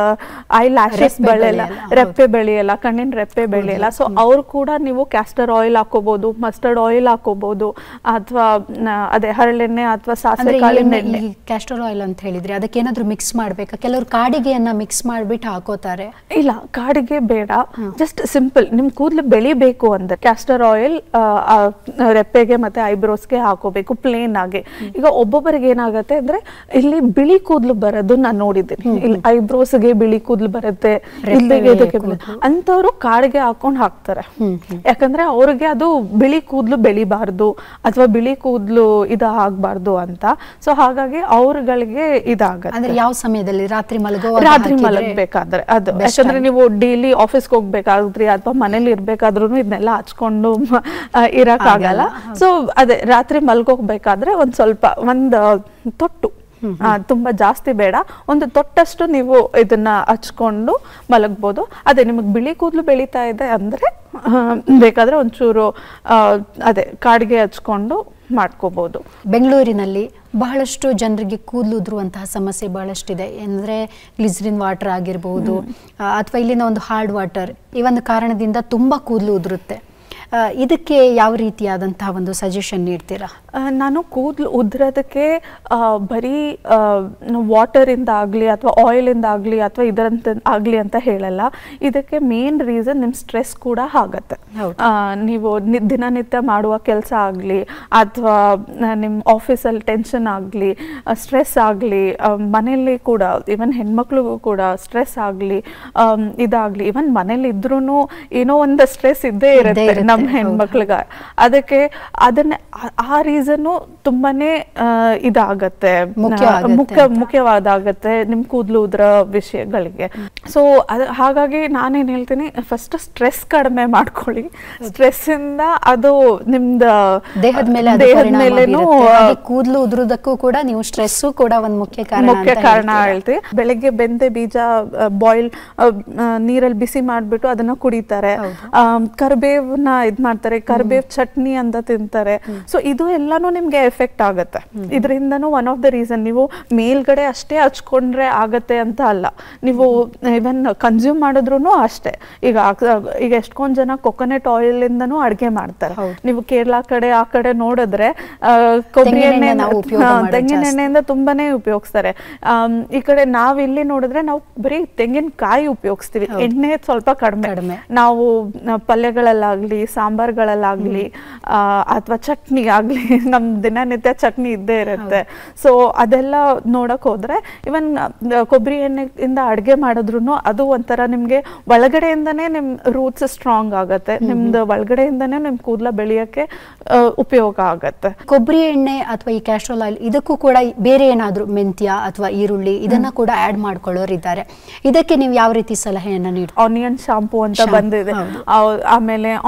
ಐ ಲ್ಯಾಶಸ್ ರೆಪ್ಪೆ ಬೆಳೆಯಲ್ಲ ಬೆಳೆಯಲ್ಲ, ಹೌದು. ರೆಪ್ಪೆ ಬೆಳೆಯಲ್ಲ ಕಣ್ಣಿನ ರೆಪ್ಪೆ ಬೆಳೆಯಲ್ಲ ಸೊ ಅವ್ರು ಕೂಡ ನೀವು ಕ್ಯಾಸ್ಟರ್ ಆಯಿಲ್ ಹಾಕೋಬಹುದು ಮಸ್ಟರ್ಡ್ ಆಯಿಲ್ ಹಾಕೋಬಹುದು ಅಥವಾ ಅದೇ ಹರಳೆಣ್ಣೆ ಅಥವಾ ಸಾಸಿವೆ ಅಂದ್ರೆ ಈ ಕಾಳಿನ ಎಣ್ಣೆ ಎಣ್ಣೆ ಈ ಕ್ಯಾಸ್ಟರ್ ಆಯಿಲ್ ಅಂತ ಹೇಳಿದ್ರೆ ಅದಕ್ಕೆ ಏನಾದ್ರು ಮಿಕ್ಸ್ ಮಾಡ್ಬೇಕಾ ಕೆಲವರು ಕಾಡಿಗೆಯನ್ನ ಮಿಕ್ಸ್ ಮಾಡ್ಬಿಟ್ಟು ಹಾಕೋತಾರೆ ಇಲ್ಲ ಕಾಡಿಗೆ ಬೇಡ ಜಸ್ಟ್ ಸಿಂಪಲ್ ನಿಮ್ ಕೂದಲು ಬೆಳಿಬೇಕು ಅಂದ್ರೆ ಕ್ಯಾಸ್ಟರ್ ಆಯಿಲ್ ರೆಪ್ಪೆಗೆ ಮತ್ತೆ ಐಬ್ರೋಸ್ಗೆ ಹಾಕೋಬೇಕು ಪ್ಲೇನ್ ಆಗಿ ಈಗ ಒಬ್ಬೊಬ್ಬರಿಗೆ ಏನಾಗತ್ತೆ ಅಂದ್ರೆ ಇಲ್ಲಿ ಬಿಳಿ ಕೂದಲು ಬರೋದು ನಾನು ನೋಡಿದ್ದೀನಿ ಇಲ್ಲಿ ಐಬ್ರೋಸ್ಗೆ ಬಿಳಿ ಕೂದಲು ಬರುತ್ತೆ ಇಲ್ಲಿಗೆ ರೆಪ್ಪೆಗೆ ಇದಕ್ಕೆ ಕೂದ್ಲು. ಅಂತವ್ರು ಕಾಡಿಗೆ ಹಾಕೊಂಡು ಹಾಕ್ತಾರೆ ಹ್ಮ್, ಯಾಕಂದ್ರೆ ಅವ್ರಿಗೆ ಅದು ಬಿಳಿ ಕೂದಲು ಬೆಳಿಬಾರ್ದು ಅಥವಾ ಬಿಳಿ ಕೂದಲು ಇದು ಆಗ್ಬಾರ್ದು ಅಂತ ಸೊ ಹಾಗಾಗಿ ಅವ್ರಗಳಿಗೆ ಇದಾಗತ್ತೆ ಅಂದ್ರೆ ಯಾವ ಸಮಯದಲ್ಲಿ ರಾತ್ರಿ ಮಲಗೋ ರಾತ್ರಿ ಮಲಗ್ಬೇಕಾದ್ರೆ ಅದು best ಯಾಕಂದ್ರೆ time. ನೀವು ಡೈಲಿ ಆಫೀಸ್ಗೆ ಹೋಗ್ಬೇಕಾದ್ರಿ ಅಥವಾ ಮನೇಲಿ ಇರ್ಬೇಕಾದ್ರೂ ಇದನ್ನೆಲ್ಲ ಹಚ್ಕೊಂಡು ಮ- ಆ, ಇರಕ್ಕಾಗಲ್ಲ ಆಗಲ್ಲ, ಸೊ ಅದೇ ರಾತ್ರಿ ಮಲ್ಗೋಗ್ಬೇಕಾದ್ರೆ ಒಂದ್ ಸ್ವಲ್ಪ ಒಂದ್ ತೊಟ್ಟು ಆ, ತುಂಬಾ ಜಾಸ್ತಿ ಬೇಡ ಒಂದು ತೊಟ್ಟಷ್ಟು ನೀವು ಇದನ್ನ ಹಚ್ಕೊಂಡು ಮಲಗ್ಬೋದು ಅದೇ ನಿಮಗೆ ಬಿಳಿ ಕೂದಲು ಬೆಳೀತಾ ಇದೆ ಅಂದ್ರೆ ಆ, ಬೇಕಾದ್ರೆ ಒಂಚೂರು ಆ, ಅದೇ ಕಾಡಿಗೆ ಹಚ್ಕೊಂಡು ಮಾಡ್ಕೋಬಹುದು ಬೆಂಗಳೂರಿನಲ್ಲಿ ಬಹಳಷ್ಟು ಜನರಿಗೆ ಕೂದಲು ಉದುರುವಂತಹ ಸಮಸ್ಯೆ ಬಹಳಷ್ಟಿದೆ ಅಂದರೆ ಗ್ಲಿಸರಿನ್ ವಾಟರ್ ಆಗಿರ್ಬೋದು ಅಥವಾ ಇಲ್ಲಿನ ಒಂದು ಹಾರ್ಡ್ ವಾಟರ್ ಈ ಒಂದು ಕಾರಣದಿಂದ ತುಂಬ ಕೂದಲು ಉದುರುತ್ತೆ ಆ, ಇದಕ್ಕೆ ಯಾವ ರೀತಿಯಾದಂತಹ ಒಂದು ಸಜೆಷನ್ ನೀಡ್ತೀರಾ ಆ, ನಾನು ಕೂದಲು ಉದ್ರೋದಕ್ಕೆ ಆ, ಬರೀ ವಾಟರಿಂದ ಆಗಲಿ ಅಥವಾ ಆಯಿಲಿಂದ ಆಗಲಿ ಅಥವಾ ಇದರಂತ ಆಗಲಿ ಅಂತ ಹೇಳಲ್ಲ ಇದಕ್ಕೆ ಮೇನ್ ರೀಸನ್ ನಿಮ್ಮ ಸ್ಟ್ರೆಸ್ ಕೂಡ ಆಗತ್ತೆ ಹೌದು. ಆ, ನೀವು ನಿ- ದಿನನಿತ್ಯ ಮಾಡುವ ಕೆಲಸ ಆಗಲಿ ಅಥವಾ ನಿಮ್ಮ ಆಫೀಸಲ್ಲಿ ಟೆನ್ಷನ್ ಆಗಲಿ ಸ್ಟ್ರೆಸ್ ಆಗಲಿ ಮನೆಯಲ್ಲಿ ಕೂಡ ಇವನ್ ಹೆಣ್ಮಕ್ಳಿಗೂ ಕೂಡ ಸ್ಟ್ರೆಸ್ ಆಗಲಿ ಇದಾಗಲಿ ಇವನ್ ಮನೇಲಿ ಇದ್ರೂ ಏನೋ ಒಂದು ಸ್ಟ್ರೆಸ್ ಇದ್ದೇ ಇರುತ್ತೆ ಇರುತ್ತೆ, ನಮ್ಮ ಹೌದು. ಹೆಣ್ಮಕ್ಳಿಗೆ ಅದಕ್ಕೆ ಅದನ್ನ ಆ- ಆ ರೀಸನ್ನು ತುಂಬಾನೇ ಆ, ಇದಾಗತ್ತೆ ಮುಖ್ಯ ಆ, ಆಗತ್ತೆ ಮುಖ್ಯ ಅಂತ. ಮುಖ್ಯವಾದಾಗತ್ತೆ ನಿಮ್ ಕೂದಲು ಉದ್ರ ವಿಷಯಗಳಿಗೆ ಸೊ ಅದ ಹಾಗಾಗಿ ನಾನೇನ್ ಹೇಳ್ತೀನಿ ಫಸ್ಟ್ ಸ್ಟ್ರೆಸ್ ಕಡಿಮೆ ಮಾಡ್ಕೊಳ್ಳಿ ಸ್ಟ್ರೆಸ್ ಇಂದ ಅದು ನಿಮ್ದ ದೇಹದ ಮೇಲೆ ಅದು ದೇಹದ ಪರಿಣಾಮ ಮೇಲೇನು ಬೀರುತ್ತೆ. ಹಾಗೆ ಕೂದಲು ಉದುರುವುದಕ್ಕೂ ಕೂಡ ನೀವು ಸ್ಟ್ರೆಸ್ಸು ಕೂಡ ಒಂದು ಮುಖ್ಯ ಕಾರಣ ಮುಖ್ಯ ಅಂತ ಕಾರಣ ಹೇಳ್ತೀರಾ. ಹೇಳ್ತೀವಿ ಬೆಳಗ್ಗೆ ಬೆಂದೆ ಬೀಜ ಬಾಯ್ಲ್ ನೀರಲ್ಲಿ ಬಿಸಿ ಮಾಡ್ಬಿಟ್ಟು ಅದನ್ನ ಕುಡಿತಾರೆ ಹೌದು. ಆಮ್, ಕರ್ಬೇವ್ನ ಇದ್ ಮಾಡ್ತಾರೆ ಕರ್ಬೇವ್ ಚಟ್ನಿ ಅಂತ ತಿಂತಾರೆ ಸೊ ಇದು ಎಲ್ಲಾನು ನಿಮ್ಗೆ ಎಫೆಕ್ಟ್ ಆಗುತ್ತೆ ಇದರಿಂದನೂ ಒನ್ ಆಫ್ ದ ರೀಸನ್ ನೀವು ಮೇಲ್ಗಡೆ ಅಷ್ಟೇ ಹಚ್ಕೊಂಡ್ರೆ ಆಗತ್ತೆ ಅಂತ ಅಲ್ಲ ನೀವು ಇವನ್ ಕನ್ಸ್ಯೂಮ್ ಮಾಡಿದ್ರು ಅಷ್ಟೇ ಈಗ ಆಕ್- ಈಗ ಎಷ್ಟೊಂದ್ ಜನ ಕೊಕೊನೆಟ್ ಆಯಿಲ್ ಇಂದನೂ ಅಡ್ಗೆ ಮಾಡ್ತಾರೆ ಹೌದು. ನೀವು ಕೇರಳ ಕಡೆ ಆ ಕಡೆ ನೋಡಿದ್ರೆ ಆ, ಕೊಬ್ಬರಿ ತೆಂಗಿನೆಣ್ಣೆ ಎಣ್ಣೆ ನಾವು ಉಪಯೋಗ ಹಾ, ಮಾಡೋದು ತೆಂಗಿನ ಜಾಸ್ತಿ. ಎಣ್ಣೆಯಿಂದ ತುಂಬಾನೇ ಉಪಯೋಗಿಸ್ತಾರೆ ಆಮ್, ಈ ಕಡೆ ನಾವ್ ಇಲ್ಲಿ ನೋಡಿದ್ರೆ ನಾವು ಬರೀ ತೆಂಗಿನಕಾಯಿ ಉಪಯೋಗಿಸ್ತೀವಿ ಹೌದು. ಎಣ್ಣೆ ಸ್ವಲ್ಪ ಕಡಿಮೆ ಕಡಿಮೆ. ನಾವು ಆ, ಪಲ್ಯಗಳಲ್ಲಾಗ್ಲಿ ಸಾಂಬಾರ್ಗಳಲ್ಲಾಗ್ಲಿ ಅಥವಾ ಚಟ್ನಿ ಆಗ್ಲಿ ನಮ್ ದಿನನಿತ್ಯ ಚಟ್ನಿ ಇದ್ದೇ ಇರುತ್ತೆ ಸೊ ಅದೆಲ್ಲ ನೋಡಕ್ ಹೋದ್ರೆ ಇವನ್ ಕೊಬ್ಬರಿ ಎಣ್ಣೆಯಿಂದ ಅಡ್ಗೆ ಮಾಡಿದ್ರು ಅದು ಒಂಥರ ನಿಮ್ಗೆ ಒಳಗಡೆಯಿಂದನೇ ನಿಮ್ ರೂಟ್ಸ್ ಸ್ಟ್ರಾಂಗ್ ಆಗತ್ತೆ ನಿಮ್ದು ಒಳಗಡೆಯಿಂದನೇ ನಿಮ್ ಕೂದಲ ಬೆಳೆಯಕ್ಕೆ ಆ, ಉಪಯೋಗ ಆಗತ್ತೆ ಕೊಬ್ಬರಿ ಎಣ್ಣೆ ಅಥವಾ ಈ ಕ್ಯಾಸ್ಟ್ರೋಲ್ ಆಯಿಲ್ ಇದಕ್ಕೂ ಕೂಡ ಬೇರೆ ಏನಾದರೂ ಮೆಂತ್ಯ ಅಥವಾ ಈರುಳ್ಳಿ ಇದನ್ನ ಕೂಡ ಆಡ್ ಮಾಡ್ಕೊಳ್ಳೋರು ಇದ್ದಾರೆ ಇದಕ್ಕೆ ನೀವು ಯಾವ ರೀತಿ ಸಲಹೆಯನ್ನ ನೀಡ್ತೀರಾ ಆನಿಯನ್ ಶಾಂಪೂ ಅಂತ Shampoo, ಬಂದಿದೆ ಹೌದು. ಆ- ಆಮೇಲೆ ಆನಿಯನ್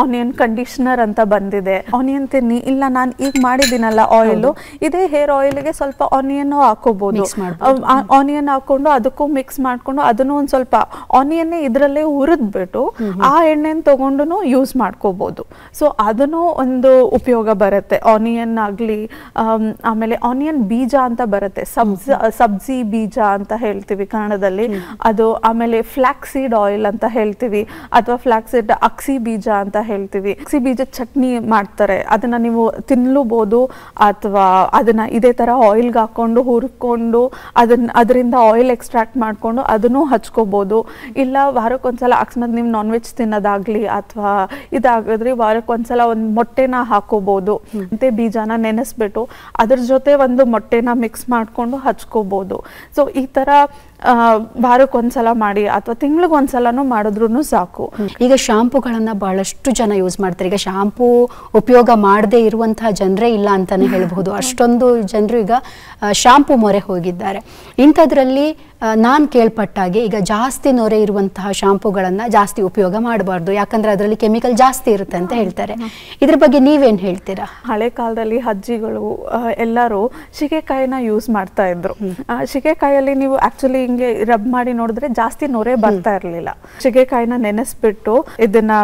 ಕಂಡೀಷನರ್ ಅಂತ ಬಂದಿದೆ ಆನಿಯನ್ ತಿನ್ನಿ ಇಲ್ಲ ನಾನು ಈಗ ಮಾಡಿದ್ದೀನಲ್ಲ ಆಯಿಲ್ ಇದೇ ಹೇರ್ ಆಯಿಲ್ಗೆ ಸ್ವಲ್ಪ ಆನಿಯನ್ ಹಾಕೋಬಹುದು Mix ಮಾಡ್ಬೋದು. ಆನಿಯನ್ ಹಾಕೊಂಡು ಅದಕ್ಕೂ ಮಿಕ್ಸ್ ಮಾಡ್ಕೊಂಡು ಅದನ್ನು ಒಂದ್ ಸ್ವಲ್ಪ ಆನಿಯನ್ನೇ ಇದರಲ್ಲೇ ಹುರಿದ್ಬಿಟ್ಟು ಆ ಎಣ್ಣೆನ ತಗೊಂಡು ಯೂಸ್ ಮಾಡ್ಕೋಬಹುದು ಸೊ ಅದನ್ನು ಒಂದು ಉಪಯೋಗ ಬರುತ್ತೆ ಆನಿಯನ್ ಆಗ್ಲಿ ಆಮ್, ಆಮೇಲೆ ಆನಿಯನ್ ಬೀಜ ಅಂತ ಬರುತ್ತೆ ಸಬ್ಜ ಸಬ್ಜಿ ಬೀಜ ಅಂತ ಹೇಳ್ತೀವಿ ಕನ್ನಡದಲ್ಲಿ ಅದು ಆಮೇಲೆ ಫ್ಲಾಕ್ ಸೀಡ್ ಆಯಿಲ್ ಅಂತ ಹೇಳ್ತೀವಿ ಅಥವಾ ಫ್ಲಾಕ್ ಸೀಡ್ ಅಕ್ಸಿ ಬೀಜ ಅಂತ ಹೇಳ್ತೀವಿ ಅಕ್ಸಿ ಬೀಜ ಚಟ್ನಿ ಮಾಡ್ತಾರೆ ಅದನ್ನ ನೀವು ತಿನ್ಲೂಬಹುದು ಅಥವಾ ಅದನ್ನ ಇದೇ ತರ ಆಯಿಲ್ಗೆ ಹಾಕೊಂಡು ಹುರ್ಕೊಂಡು ಅದನ್ನ ಅದರಿಂದ ಆಯಿಲ್ ಎಕ್ಸ್ಟ್ರಾಕ್ಟ್ ಮಾಡ್ಕೊಂಡು ಅದನ್ನು ಹಚ್ಕೋಬಹುದು ಇಲ್ಲ ವಾರಕ್ಕೊಂದ್ಸಲ ಅಕಸ್ಮಾತ್ ನೀವು ನಾನ್ ವೆಜ್ ತಿನ್ನೋದಾಗ್ಲಿ ಅಥವಾ ಇದಾಗಿದ್ರೆ ವಾರಕ್ಕೊಂದ್ಸಲ ಒಂದು ಮೊಟ್ಟೆನ ಹಾಕೋಬಹುದು ಮತ್ತೆ ಬೀಜನ ನೆನೆಸ್ಬಿಟ್ಟು ಅದ್ರ ಜೊತೆ ಒಂದು ಮೊಟ್ಟೆನ ಮಿಕ್ಸ್ ಮಾಡ್ಕೊಂಡು ಹಚ್ಕೋಬಹುದು ಸೊ ಈ ತರ ಆ, ವಾರಕ್ಕೊಂದ್ಸಲ ಮಾಡಿ ಅಥವಾ ತಿಂಗ್ಳಿಗೆ ಒಂದ್ಸಲನೂ ಮಾಡಿದ್ರು ಸಾಕು ಈಗ ಶಾಂಪುಗಳನ್ನ ಬಹಳಷ್ಟು ಜನ ಯೂಸ್ ಮಾಡ್ತಾರೆ ಈಗ ಶಾಂಪೂ ಉಪಯೋಗ ಮಾಡದೇ ಇರುವಂತಹ ಜನರೇ ಇಲ್ಲ ಅಂತಾನೆ ಹೇಳ್ಬಹುದು ಅಷ್ಟೊಂದು ಜನರು ಈಗ ಶಾಂಪೂ ಮೊರೆ ಹೋಗಿದ್ದಾರೆ ಇಂಥದ್ರಲ್ಲಿ ನಾನು ಕೇಳ್ಪಟ್ಟಾಗೆ ಈಗ ಜಾಸ್ತಿ ನೊರೆ ಇರುವಂತಹ ಶಾಂಪೂಗಳನ್ನ ಜಾಸ್ತಿ ಉಪಯೋಗ ಮಾಡಬಾರ್ದು ಯಾಕಂದ್ರೆ ಅದರಲ್ಲಿ ಕೆಮಿಕಲ್ ಜಾಸ್ತಿ ಇರುತ್ತೆ ಅಂತ ಹೇಳ್ತಾರೆ ಇದ್ರ ಬಗ್ಗೆ ನೀವೇನ್ ಹೇಳ್ತೀರಾ ಹಳೆ ಕಾಲದಲ್ಲಿ ಅಜ್ಜಿಗಳು ಆ, ಎಲ್ಲರೂ ಶಿಗೆಕಾಯಿನ ಯೂಸ್ ಮಾಡ್ತಾ ಇದ್ರು ಆ, ಶಿಗೆಕಾಯಲ್ಲಿ ನೀವು ಆಕ್ಚುಲಿ ಹಿಂಗೆ ರಬ್ ಮಾಡಿ ನೋಡಿದ್ರೆ ಜಾಸ್ತಿ ನೊರೆ ಬರ್ತಾ ಇರ್ಲಿಲ್ಲ ಶಿಗೆಕಾಯಿನ ನೆನೆಸ್ಬಿಟ್ಟು ಇದನ್ನ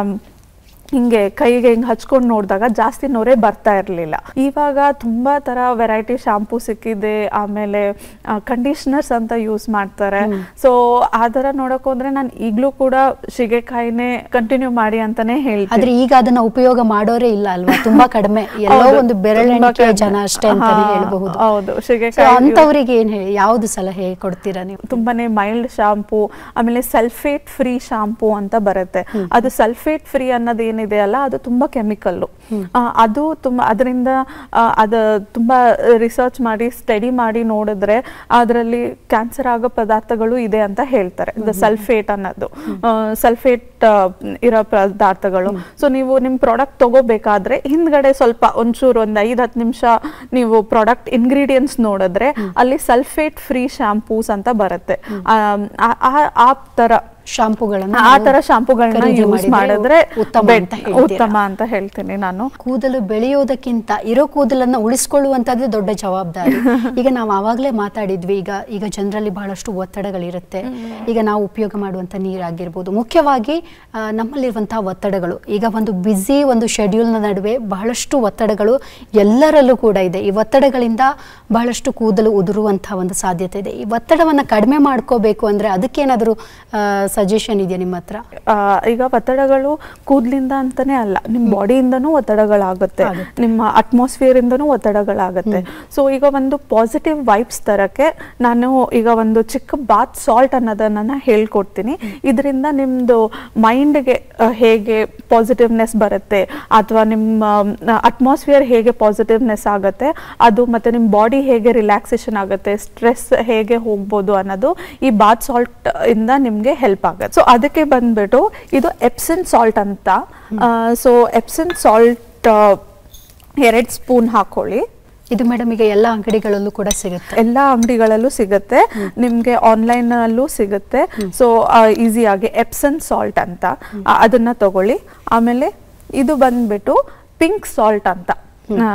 ಹಿಂಗೆ ಕೈಗೆ ಹಿಂಗೆ ಹಚ್ಕೊಂಡು ನೋಡಿದಾಗ ಜಾಸ್ತಿ ನೊರೆ ಬರ್ತಾ ಇರಲಿಲ್ಲ ಇವಾಗ ತುಂಬಾ ತರ ವೆರೈಟಿ ಶಾಂಪೂ ಸಿಕ್ಕಿದೆ ಆಮೇಲೆ ಕಂಡೀಷನರ್ಸ್ ಅಂತ ಯೂಸ್ ಮಾಡ್ತಾರೆ ಸೊ ಆ ಥರ ನೋಡಕ್ ಹೋದ್ರೆ ನಾನು ಈಗಲೂ ಕೂಡ ಶಿಗೆಕಾಯಿನೇ ಕಂಟಿನ್ಯೂ ಮಾಡಿ ಅಂತಾನೆ ಹೇಳ್ತೀನಿ ಆದ್ರೆ ಈಗ ಅದನ್ನ ಉಪಯೋಗ ಮಾಡೋರೇ ಇಲ್ಲ ಅಲ್ವಾ ತುಂಬಾ ಕಡಿಮೆ ಎಲ್ಲೋ ಹೌದು, ಒಂದು ತುಂಬಾ ಬೆರಳೆಣಿಕೆಯ ಕಡಿಮೆ. ಜನ ಅಷ್ಟೇ ಅಂತಾನೆ ಹಾ, ಹೇಳ್ಬಹುದು ಹೌದು, So, ಶಿಗೆಕಾಯಿ ಅಂಥವ್ರಿಗೆ ಏನ್ ಹೇಳಿ ಯಾವ್ದು ಸಲಹೆ ಕೊಡ್ತೀರಾ ನೀವು ತುಂಬಾನೇ ಮೈಲ್ಡ್ ಶಾಂಪೂ ಆಮೇಲೆ ಸಲ್ಫೇಟ್ ಫ್ರೀ ಶಾಂಪೂ ಅಂತ ಬರುತ್ತೆ ಅದು ಸಲ್ಫೇಟ್ ಫ್ರೀ ಅನ್ನೋದು ಏನಿದೆ ಅಲ್ಲ ಅದು ತುಂಬಾ ಕೆಮಿಕಲ್ ಅದು ತುಂಬಾ ಅದರಿಂದ ಅದು ತುಂಬಾ ರಿಸರ್ಚ್ ಮಾಡಿ ಸ್ಟಡಿ ಮಾಡಿ ನೋಡಿದ್ರೆ ಅದರಲ್ಲಿ ಕ್ಯಾನ್ಸರ್ ಆಗೋ ಪದಾರ್ಥಗಳು ಇದೆ ಅಂತ ಹೇಳ್ತಾರೆ ಸಲ್ಫೇಟ್ ಅನ್ನೋದು ಸಲ್ಫೇಟ್ ಇರೋ ಪದಾರ್ಥಗಳು ಸೊ ನೀವು ನಿಮ್ ಪ್ರಾಡಕ್ಟ್ ತಗೋಬೇಕಾದ್ರೆ ಹಿಂದ್ಗಡೆ ಸ್ವಲ್ಪ ಒಂಚೂರು ಒಂದ್ ಐದ್ ಹತ್ತು ನಿಮಿಷ ನೀವು ಪ್ರಾಡಕ್ಟ್ ಇಂಗ್ರೀಡಿಯೆಂಟ್ಸ್ ನೋಡಿದ್ರೆ ಅಲ್ಲಿ ಸಲ್ಫೇಟ್ ಫ್ರೀ ಶಾಂಪೂಸ್ ಅಂತ ಬರುತ್ತೆ ಆ- ಆ- ಆ- ಆ ತರ ಶಾಂಪುಗಳನ್ನ ಆ ನಾವು ತರ ಶಾಂಪೂಗಳನ್ನ ಖರೀದಿ ಯೂಸ್ ಮಾಡಿದ್ರೆ ಮಾಡಿದ್ರೆ ಉತ್ತಮ bet- ಅಂತ ಹೇಳ್ತೀರಾ? ಉತ್ತಮ ಅಂತ ಹೇಳ್ತೀನಿ ನಾನು ಕೂದಲು ಬೆಳೆಯೋದಕ್ಕಿಂತ ಇರೋ ಕೂದಲನ್ನ ಉಳಿಸ್ಕೊಳ್ಳುವಂತದ್ದು ದೊಡ್ಡ ಜವಾಬ್ದಾರಿ ಈಗ ನಾವು ಆವಾಗಲೇ ಮಾತಾಡಿದ್ವಿ ಈಗ ಈಗ ಜನರಲ್ಲಿ ಬಹಳಷ್ಟು ಒತ್ತಡಗಳಿರುತ್ತೆ ಈಗ ನಾವು ಉಪಯೋಗ ಮಾಡುವಂತ ನೀರಾಗಿರ್ಬೋದು ಮುಖ್ಯವಾಗಿ ಆ, ನಮ್ಮಲ್ಲಿರುವಂತಹ ಒತ್ತಡಗಳು ಈಗ ಒಂದು ಬ್ಯುಸಿ ಒಂದು ಶೆಡ್ಯೂಲ್ನ ನಡುವೆ ಬಹಳಷ್ಟು ಒತ್ತಡಗಳು ಎಲ್ಲರಲ್ಲೂ ಕೂಡ ಇದೆ ಈ ಒತ್ತಡಗಳಿಂದ ಬಹಳಷ್ಟು ಕೂದಲು ಉದುರುವಂತಹ ಒಂದು ಸಾಧ್ಯತೆ ಇದೆ ಈ ಒತ್ತಡವನ್ನ ಕಡಿಮೆ ಮಾಡ್ಕೋಬೇಕು ಅಂದ್ರೆ ಅದಕ್ಕೇನಾದರೂ ಸಜೆಷನ್ ಇದೆಯಾ ನಿಮ್ಮ ಹತ್ರ ಆ, ಈಗ ಒತ್ತಡಗಳು ಕೂದ್ಲಿಂದ ಅಂತಾನೆ ಅಲ್ಲ ನಿಮ್ ಬಾಡಿಯಿಂದನೂ ಒತ್ತಡಗಳಾಗುತ್ತೆ ಆಗುತ್ತೆ. ನಿಮ್ಮ ಅಟ್ಮಾಸ್ಫಿಯರ್ ಇಂದನೂ ಒತ್ತಡಗಳಾಗುತ್ತೆ ಸೊ ಈಗ ಒಂದು ಪಾಸಿಟಿವ್ ವೈಬ್ಸ್ ತರಕ್ಕೆ ನಾನು ಈಗ ಒಂದು ಚಿಕ್ಕ ಬಾತ್ ಸಾಲ್ಟ್ ಅನ್ನೋದನ್ನ ಹೇಳ್ಕೊಡ್ತೀನಿ ಇದರಿಂದ ನಿಮ್ದು ಮೈಂಡ್ಗೆ ಹೇಗೆ ಪಾಸಿಟಿವ್ನೆಸ್ ಬರುತ್ತೆ ಅಥವಾ ನಿಮ್ಮ ಅಟ್ಮಾಸ್ಫಿಯರ್ ಹೇಗೆ ಪಾಸಿಟಿವ್ನೆಸ್ ಆಗುತ್ತೆ ಅದು ಮತ್ತೆ ನಿಮ್ಮ ಬಾಡಿ ಹೇಗೆ ರಿಲ್ಯಾಕ್ಸೇಷನ್ ಆಗುತ್ತೆ ಸ್ಟ್ರೆಸ್ ಹೇಗೆ ಹೋಗ್ಬೋದು ಅನ್ನೋದು ಈ ಬಾತ್ ಸಾಲ್ಟ್ ಇಂದ ನಿಮ್ಗೆ ಹೆಲ್ಪ್ ಆಗುತ್ತೆ ಸೊ ಅದಕ್ಕೆ ಬಂದ್ಬಿಟ್ಟು ಇದು ಎಪ್ಸನ್ ಸಾಲ್ಟ್ ಅಂತ ಸೊ ಎಪ್ಸನ್ ಸಾಲ್ಟ್ ಎರಡು ಸ್ಪೂನ್ ಹಾಕೊಳ್ಳಿ ಇದು ಮೇಡಮ್ ಈಗ ಎಲ್ಲ ಅಂಗಡಿಗಳಲ್ಲೂ ಕೂಡ ಸಿಗುತ್ತೆ ಎಲ್ಲ ಅಂಗಡಿಗಳಲ್ಲೂ ಸಿಗುತ್ತೆ ನಿಮ್ಗೆ ಆನ್ಲೈನ್ ಅಲ್ಲೂ ಸಿಗುತ್ತೆ ಸೊ ಈಸಿಯಾಗಿ ಎಪ್ಸನ್ ಸಾಲ್ಟ್ ಅಂತ ಆ, ಅದನ್ನ ತಗೊಳ್ಳಿ ಆಮೇಲೆ ಇದು ಬಂದ್ಬಿಟ್ಟು ಪಿಂಕ್ ಸಾಲ್ಟ್ ಅಂತ ಆ,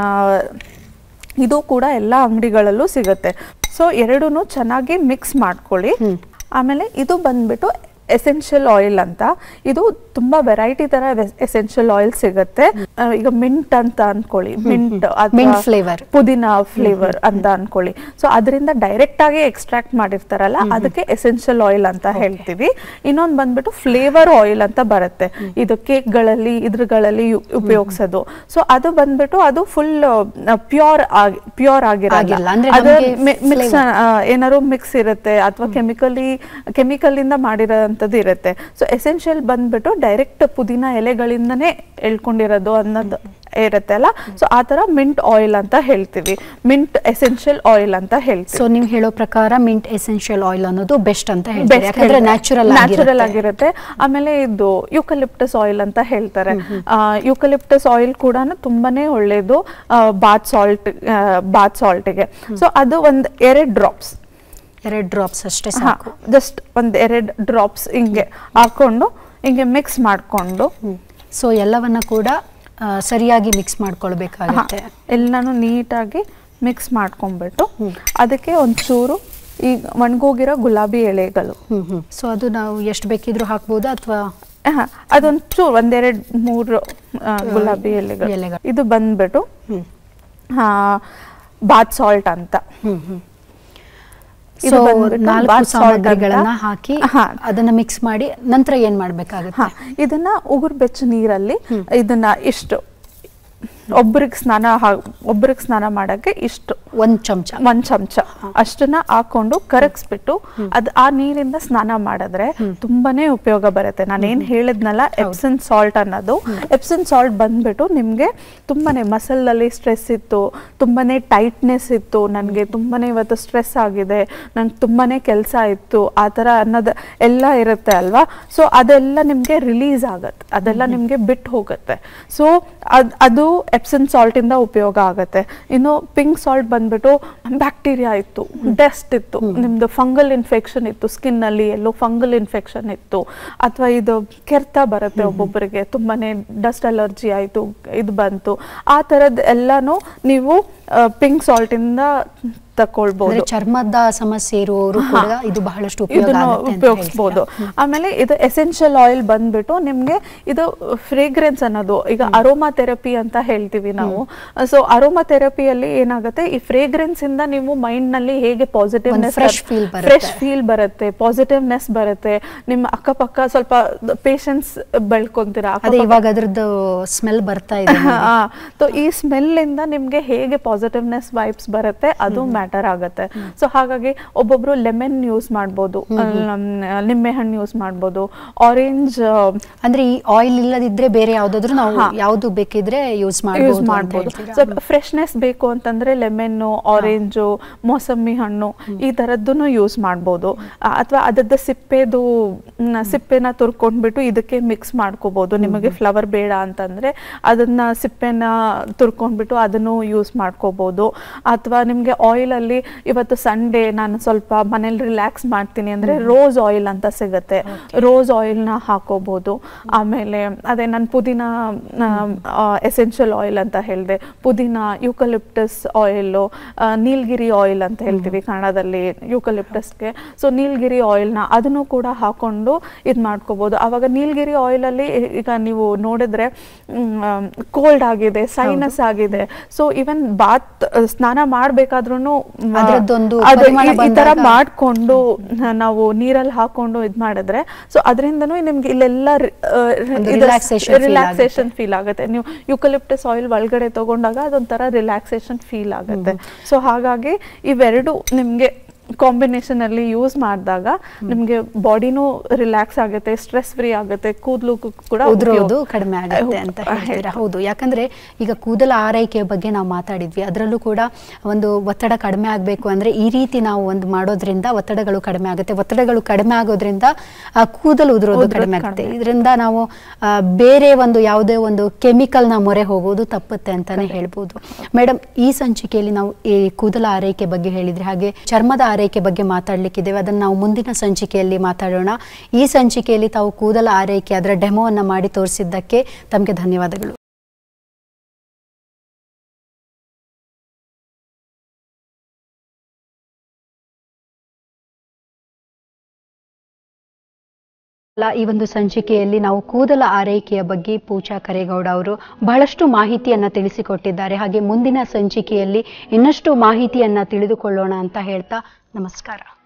ಇದು ಕೂಡ ಎಲ್ಲ ಅಂಗಡಿಗಳಲ್ಲೂ ಸಿಗುತ್ತೆ ಸೊ ಎರಡೂ ಚೆನ್ನಾಗಿ ಮಿಕ್ಸ್ ಮಾಡ್ಕೊಳ್ಳಿ ಆಮೇಲೆ ಇದು ಬಂದ್ಬಿಟ್ಟು ಎಸೆನ್ಷಿಯಲ್ ಆಯಿಲ್ ಅಂತ ಇದು ತುಂಬಾ ವೆರೈಟಿ ತರ ಎಸೆನ್ಷಿಯಲ್ ಆಯಿಲ್ ಸಿಗುತ್ತೆ ಆ, ಈಗ ಮಿಂಟ್ ಅಂತ ಅನ್ಕೊಳ್ಳಿ ಮಿಂಟ್ Mint flavor. ಪುದೀನ ಫ್ಲೇವರ್ ಅಂತ ಅನ್ಕೊಳ್ಳಿ ಸೊ ಅದರಿಂದ ಡೈರೆಕ್ಟ್ ಆಗಿ ಎಕ್ಸ್ಟ್ರಾಕ್ಟ್ ಮಾಡಿರ್ತಾರಲ್ಲ ಅದಕ್ಕೆ ಎಸೆನ್ಷಿಯಲ್ ಆಯಿಲ್ ಅಂತ ಹೇಳ್ತೀವಿ ಇನ್ನೊಂದು ಬಂದ್ಬಿಟ್ಟು ಫ್ಲೇವರ್ ಆಯಿಲ್ ಅಂತ ಬರುತ್ತೆ ಇದು ಕೇಕ್ಗಳಲ್ಲಿ ಇದ್ರಗಳಲ್ಲಿ ಉಪಯೋಗಿಸೋದು ಸೊ ಅದು ಬಂದ್ಬಿಟ್ಟು ಅದು ಫುಲ್ ಪ್ಯೂರ್ ಆಗಿ ಪ್ಯೂರ್ ಆಗಿರಲ್ಲ. ಆಗಿರಲ್ಲ ಅಂದ್ರೆ ಅದು ನಮ್ಗೆ ಮಿಕ್ಸ್ ಏನಾದ್ರು ಮಿಕ್ಸ್ ಇರುತ್ತೆ ಅಥವಾ ಕೆಮಿಕಲಿ ಕೆಮಿಕಲ್ ಇಂದ ಮಾಡಿರೋಂಥದ್ದು ಇರುತ್ತೆ ಸೊ ಎಸೆನ್ಷಿಯಲ್ ಬಂದ್ಬಿಟ್ಟು ಡೈರೆಕ್ಟ್ ಪುದೀನ ಎಲೆಗಳಿಂದನೇ ಎಳ್ಕೊಂಡಿರೋದು ಅನ್ನೋದು ಇರುತ್ತೆ ಅಲ್ಲ ಸೊ ಆ ತರ ಮಿಂಟ್ ಆಯಿಲ್ ಅಂತ ಹೇಳ್ತೀವಿ ಮಿಂಟ್ ಎಸೆನ್ಷಿಯಲ್ ಆಯಿಲ್ ಅಂತ ಹೇಳ್ತೀವಿ ಸೊ ನೀವು ಹೇಳೋ ಪ್ರಕಾರ ಮಿಂಟ್ ಎಸೆನ್ಷಿಯಲ್ ಆಯಿಲ್ ಅನ್ನೋದು ಬೆಸ್ಟ್ ಅಂತ ಹೇಳ್ತಾರೆ ಯಾಕಂದ್ರೆ ನ್ಯಾಚುರಲ್ ನ್ಯಾಚುರಲ್ ಆಗಿರುತ್ತೆ ಆಮೇಲೆ ಇದು ಯುಕಲಿಪ್ಟಸ್ ಆಯಿಲ್ ಅಂತ ಹೇಳ್ತಾರೆ ಯುಕಲಿಪ್ಟಸ್ ಆಯಿಲ್ ಕೂಡ ತುಂಬಾನೇ ಒಳ್ಳೇದು ಬಾತ್ ಸಾಲ್ಟ್ ಬಾತ್ ಸಾಲ್ಟ್ಗೆ ಸೊ ಅದು ಒಂದ್ ಎರಡ್ ಡ್ರಾಪ್ಸ್ ಎರಡು ಡ್ರಾಪ್ಸ್ ಅಷ್ಟೇ ಸಾಕು ಜಸ್ಟ್ ಒಂದ್ ಎರಡ್ ಡ್ರಾಪ್ಸ್ ಹಿಂಗೆ ಹಾಕೊಂಡು ಹಿಂಗೆ ಮಿಕ್ಸ್ ಮಾಡ್ಕೊಂಡು ಸೊ ಎಲ್ಲವನ್ನ ಕೂಡ ಆ, ಸರಿಯಾಗಿ ಮಿಕ್ಸ್ ಮಾಡ್ಕೊಳ್ಬೇಕಾಗುತ್ತೆ ಎಲ್ಲಾನು ನೀಟಾಗಿ ಮಿಕ್ಸ್ ಮಾಡ್ಕೊಂಡ್ಬಿಟ್ಟು ಅದಕ್ಕೆ ಒಂಚೂರು ಈಗ ಒಣಗೋಗಿರೋ ಗುಲಾಬಿ ಎಲೆಗಳು ಹ್ಮ್ ಹ್ಮ್ ಸೊ ಅದು ನಾವು ಎಷ್ಟು ಬೇಕಿದ್ರೂ ಹಾಕ್ಬೋದಾ ಅಥವಾ ಆಹಾ, ಅದೊಂಚೂರು ಒಂದೆರಡು ಮೂರು ಆ, ಗುಲಾಬಿ ಎಲೆಗಳು ಎಲೆಗಳು. ಇದು ಬಂದ್ಬಿಟ್ಟು ಹ್ಮ್ ಆ, ಬಾತ್ ಸಾಲ್ಟ್ ಅಂತ ಹ್ಮ್ ಹ್ಮ್ ಇದು ಸೊ ಬಂದ್ಬಿಟ್ಟು ನಾಲ್ಕು bath salt ಅಂತ. ಸಾಮಗ್ರಿಗಳನ್ನ ಹಾಕಿ ಹಾ. ಅದನ್ನ ಮಿಕ್ಸ್ ಮಾಡಿ ನಂತರ ಏನ್ ಮಾಡ್ಬೇಕಾಗುತ್ತೆ ಹಾ ಇದನ್ನ ಉಗುರು ಬೆಚ್ಚ ನೀರಲ್ಲಿ ಇದನ್ನ ಇಷ್ಟು ಒಬ್ರಿಗೆ ಸ್ನಾನ ಒಬ್ರಿಗೆ ಸ್ನಾನ ಮಾಡಕ್ಕೆ ಇಷ್ಟು ಒಂದ್ ಚಮಚ ಒಂದ್ ಚಮಚ ಅಷ್ಟನ್ನ ಹಾಕೊಂಡು ಕರಗಿಸ್ಬಿಟ್ಟು ಅದ್ ಆ ನೀರಿಂದ ಸ್ನಾನ ಮಾಡಿದ್ರೆ ತುಂಬಾನೇ ಉಪಯೋಗ ಬರುತ್ತೆ ನಾನೇನ್ ಹೇಳಿದ್ನಲ್ಲ ಎಪ್ಸನ್ ಸಾಲ್ಟ್ ಅನ್ನೋದು ಎಪ್ಸನ್ ಸಾಲ್ಟ್ ಬಂದ್ಬಿಟ್ಟು ನಿಮ್ಗೆ ತುಂಬಾನೇ ಮಸಲ್ ಅಲ್ಲಿ ಸ್ಟ್ರೆಸ್ ಇತ್ತು ತುಂಬಾನೇ ಟೈಟ್ನೆಸ್ ಇತ್ತು ನನ್ಗೆ ತುಂಬಾನೇ ಇವತ್ತು ಸ್ಟ್ರೆಸ್ ಆಗಿದೆ ನಂಗೆ ತುಂಬಾನೇ ಕೆಲಸ ಇತ್ತು ಆ ತರ ಅನ್ನೋದು ಎಲ್ಲ ಇರುತ್ತೆ ಅಲ್ವಾ ಸೊ ಅದೆಲ್ಲ ನಿಮ್ಗೆ ರಿಲೀಸ್ ಆಗತ್ತೆ ಅದೆಲ್ಲ ನಿಮ್ಗೆ ಬಿಟ್ಟು ಹೋಗುತ್ತೆ ಸೊ ಅದ್ ಅದು ಎಪ್ಸನ್ ಸಾಲ್ಟ್ ಇಂದ ಉಪಯೋಗ ಆಗುತ್ತೆ ಇನ್ನು ಪಿಂಕ್ ಸಾಲ್ಟ್ ಬಂದ್ಬಿಟ್ಟು ಬ್ಯಾಕ್ಟೀರಿಯಾ ಇತ್ತು ಡಸ್ಟ್ ಇತ್ತು ನಿಮ್ದು ಫಂಗಲ್ ಇನ್ಫೆಕ್ಷನ್ ಇತ್ತು ಸ್ಕಿನ್ ಅಲ್ಲಿ ಎಲ್ಲೋ ಫಂಗಲ್ ಇನ್ಫೆಕ್ಷನ್ ಇತ್ತು ಅಥವಾ ಇದು ಕೆರ್ತ ಬರುತ್ತೆ ಒಬ್ಬೊಬ್ಬರಿಗೆ ತುಂಬಾನೇ ಡಸ್ಟ್ ಅಲರ್ಜಿ ಆಯ್ತು ಇದು ಬಂತು ಆ ತರದ್ ಎಲ್ಲಾನು ನೀವು ಪಿಂಕ್ ಸಾಲ್ಟ್ ಇಂದ ತಕೊಳ್ಬಹುದು ಅಂದ್ರೆ ಚರ್ಮದ ಸಮಸ್ಯೆ ಇರುವವರು ಕೂಡ ಇದು ಬಹಳಷ್ಟು ಉಪಯೋಗ ಇದನ್ನು ಆಗುತ್ತೆ ಅಂತ ಉಪಯೋಗಿಸ್ಬೋದು ಆಮೇಲೆ ಇದು ಎಸೆನ್ಷಿಯಲ್ ಆಯಿಲ್ ಬಂದ್ಬಿಟ್ಟು ನಿಮ್ಗೆ ಇದು ಫ್ರೇಗ್ರೆನ್ಸ್ ಅನ್ನೋದು ಈಗ ಅರೋಮಾ ಥೆರಪಿ ಅಂತ ಹೇಳ್ತೀವಿ ನಾವು ಸೊ ಅರೋಮಾ ಥೆರಪಿಯಲ್ಲಿ ಏನಾಗುತ್ತೆ ಈ ಫ್ರೇಗ್ರೆನ್ಸ್ ಇಂದ ನೀವು ಮೈಂಡ್ ನಲ್ಲಿ ಹೇಗೆ ಪಾಸಿಟಿವ್ನೆಸ್ fresh feel ಬರುತ್ತೆ. ಫ್ರೆಶ್ ಫೀಲ್ ಬರುತ್ತೆ ಪಾಸಿಟಿವ್ನೆಸ್ ಬರುತ್ತೆ ನಿಮ್ಮ ಅಕ್ಕಪಕ್ಕ ಸ್ವಲ್ಪ ಪೇಷನ್ಸ್ ಬೆಳ್ಕೊಂತೀರಾ ಅದೇ ಇವಾಗ ಅದ್ರದ್ದು ಸ್ಮೆಲ್ ಬರ್ತಾ ಇದೆ ಸೊ ಈ ಸ್ಮೆಲ್ ಇಂದ ನಿಮ್ಗೆ ಹೇಗೆ ಪಾಸಿಟಿವ್ನೆಸ್ ವೈಬ್ಸ್ ಬರುತ್ತೆ ಅದು ಮ್ಯಾಟರ್ ಆಗುತ್ತೆ ಸೊ ಹಾಗಾಗಿ ಒಬ್ಬೊಬ್ರು ಲೆಮನ್ ಯೂಸ್ ಮಾಡ್ಬೋದು ನಿಂಬೆ ಹಣ್ಣು ಯೂಸ್ ಮಾಡ್ಬೋದು ಆರೆಂಜ್ ಅಂದ್ರೆ ಈ ಆಯಿಲ್ ಇಲ್ಲದಿದ್ರೆ ಬೇರೆ ಯಾವ್ದಾದ್ರು ನಾವು ಯಾವ್ದು ಬೇಕಿದ್ರೆ ಯೂಸ್ ಯೂಸ್ ಮಾಡಬಹುದು ಮಾಡ್ಬೋದು ಸೊ ಫ್ರೆಶ್ನೆಸ್ ಬೇಕು ಅಂತಂದ್ರೆ ಲೆಮನ್ನು ಆರೆಂಜು ಮೋಸಂಬಿ ಹಣ್ಣು ಈ ತರದ್ದನ್ನು ಯೂಸ್ ಮಾಡ್ಬೋದು ಅಥವಾ ಅದರದ ಸಿಪ್ಪೆದು ಮ್, ಸಿಪ್ಪೆನ ತುರ್ಕೊಂಡ್ಬಿಟ್ಟು ಇದಕ್ಕೆ ಮಿಕ್ಸ್ ಮಾಡ್ಕೋಬಹುದು ನಿಮಗೆ ಫ್ಲವರ್ ಬೇಡ ಅಂತಂದ್ರೆ ಅದನ್ನ ಸಿಪ್ಪೆನ ತುರ್ಕೊಂಡ್ಬಿಟ್ಟು ಅದನ್ನು ಯೂಸ್ ಮಾಡ್ಕೋಬಹುದು ಅಥವಾ ನಿಮ್ಗೆ ಆಯಿಲ್ ಅಲ್ಲಿ ಇವತ್ತು ಸಂಡೇ ನಾನು ಸ್ವಲ್ಪ ಮನೇಲಿ ರಿಲ್ಯಾಕ್ಸ್ ಮಾಡ್ತೀನಿ ಅಂದ್ರೆ ರೋಸ್ ಆಯಿಲ್ ಅಂತ ಸಿಗುತ್ತೆ ರೋಸ್ ಆಯಿಲ್ನ ಹಾಕೋಬಹುದು ಆಮೇಲೆ ಅದೇ ನಾನು ಪುದೀನ ಎಸೆನ್ಷಿಯಲ್ ಆಯಿಲ್ ಅಂತ ಹೇಳಿದೆ ಪುದೀನ ಯೂಕಲಿಪ್ಟಸ್ ಆಯಿಲು ನೀಲಗಿರಿ ಆಯಿಲ್ ಅಂತ ಹೇಳ್ತೀವಿ ಕನ್ನಡದಲ್ಲಿ ಯೂಕಲಿಪ್ಟಸ್ಗೆ ಸೊ ನೀಲಗಿರಿ ಆಯಿಲ್ನ ಅದನ್ನು ಕೂಡ ಹಾಕೊಂಡು ಇದು ಮಾಡ್ಕೋಬಹುದು ಆವಾಗ ನೀಲಗಿರಿ ಆಯಿಲಲ್ಲಿ ಈಗ ನೀವು ನೋಡಿದ್ರೆ ಕೋಲ್ಡ್ ಆಗಿದೆ ಸೈನಸ್ ಆಗಿದೆ ಸೊ ಇವನ್ ಬಾತ್ ಸ್ನಾನ ಮಾಡ್ಬೇಕಾದ್ರೂ ಅದ್ರದ್ದೊಂದು ಅದು ಪರಿಮಳ ಈ- ಈ ತರ ಬಂದಾಗ- ಮಾಡ್ಕೊಂಡು ನಾವು ನೀರಲ್ಲಿ ಹಾಕೊಂಡು ಇದು ಮಾಡಿದ್ರೆ ಸೊ ಅದರಿಂದನೂ ನಿಮ್ಗೆ ಇಲ್ಲೆಲ್ಲ ಒಂದು relaxation feel ರಿಲ್ಯಾಕ್ಸೇಷನ್ ಫೀಲ್ ಆಗುತ್ತೆ ನೀವು ಯುಕಲಿಪ್ಟಸ್ ಆಯಿಲ್ ಒಳಗಡೆ ತಗೊಂಡಾಗ ಅದೊಂಥರ ರಿಲ್ಯಾಕ್ಸೇಷನ್ ಫೀಲ್ ಆಗುತ್ತೆ ಸೊ ಹಾಗಾಗಿ ಇವೆರಡು ನಿಮ್ಗೆ ಕಾಂಬಿನೇಷನ್ ಅಲ್ಲಿ ಯೂಸ್ ಮಾಡಿದಾಗ ನಿಮ್ಗೆ ಬಾಡಿನೂ ರಿಲ್ಯಾಕ್ಸ್ ಆಗುತ್ತೆ ಸ್ಟ್ರೆಸ್ ಫ್ರೀ ಆಗುತ್ತೆ ಕೂದಲು ಕೂಡ ಉದುರೋದು ಉಪಯೋಗ- ಕಡಿಮೆ ಆಗುತ್ತೆ ಅಂತ ಹೇಳ್ತೀರಾ ಹೌದು ಯಾಕಂದ್ರೆ ಈಗ ಕೂದಲ ಆರೈಕೆಯ ಬಗ್ಗೆ ನಾವು ಮಾತಾಡಿದ್ವಿ ಅದರಲ್ಲೂ ಕೂಡ ಒಂದು ಒತ್ತಡ ಕಡಿಮೆ ಆಗಬೇಕು ಅಂದ್ರೆ ಈ ರೀತಿ ನಾವು ಒಂದು ಮಾಡೋದ್ರಿಂದ ಒತ್ತಡಗಳು ಕಡಿಮೆ ಆಗುತ್ತೆ ಒತ್ತಡಗಳು ಕಡಿಮೆ ಆಗೋದ್ರಿಂದ ಆ, ಕೂದಲು ಉದುರೋದು ಉದುರೋದು ಕಡಿಮೆ ಆಗುತ್ತೆ ಕಡಿಮೆ. ಇದರಿಂದ ನಾವು ಆ, ಬೇರೆ ಒಂದು ಯಾವುದೇ ಒಂದು ಕೆಮಿಕಲ್ ನ ಮೊರೆ ಹೋಗೋದು ತಪ್ಪುತ್ತೆ ಅಂತಾನೆ ಹೇಳ್ಬೋದು ಮೇಡಮ್ ಈ ಸಂಚಿಕೆಯಲ್ಲಿ ನಾವು ಈ ಕೂದಲ ಆರೈಕೆ ಬಗ್ಗೆ ಹೇಳಿದ್ರೆ ಹಾಗೆ ಚರ್ಮದ ಆರೈಕೆ ಬಗ್ಗೆ ಮಾತಾಡ್ಲಿಕ್ಕಿದ್ದೇವೆ ಅದನ್ನು ನಾವು ಮುಂದಿನ ಸಂಚಿಕೆಯಲ್ಲಿ ಮಾತಾಡೋಣ ಈ ಸಂಚಿಕೆಯಲ್ಲಿ ತಾವು ಕೂದಲ ಆರೈಕೆ ಅದರ ಡೆಮೋವನ್ನ ಮಾಡಿ ತೋರಿಸಿದ್ದಕ್ಕೆ ತಮಗೆ ಧನ್ಯವಾದಗಳು ಅಲ್ಲ, ಈ ಒಂದು ಸಂಚಿಕೆಯಲ್ಲಿ ನಾವು ಕೂದಲ ಆರೈಕೆಯ ಬಗ್ಗೆ ಪೂಜಾ ಕರೇಗೌಡ ಅವರು ಬಹಳಷ್ಟು ಮಾಹಿತಿಯನ್ನ ತಿಳಿಸಿಕೊಟ್ಟಿದ್ದಾರೆ ಹಾಗೆ ಮುಂದಿನ ಸಂಚಿಕೆಯಲ್ಲಿ ಇನ್ನಷ್ಟು ಮಾಹಿತಿಯನ್ನ ತಿಳಿದುಕೊಳ್ಳೋಣ ಅಂತ ಹೇಳ್ತಾ ನಮಸ್ಕಾರ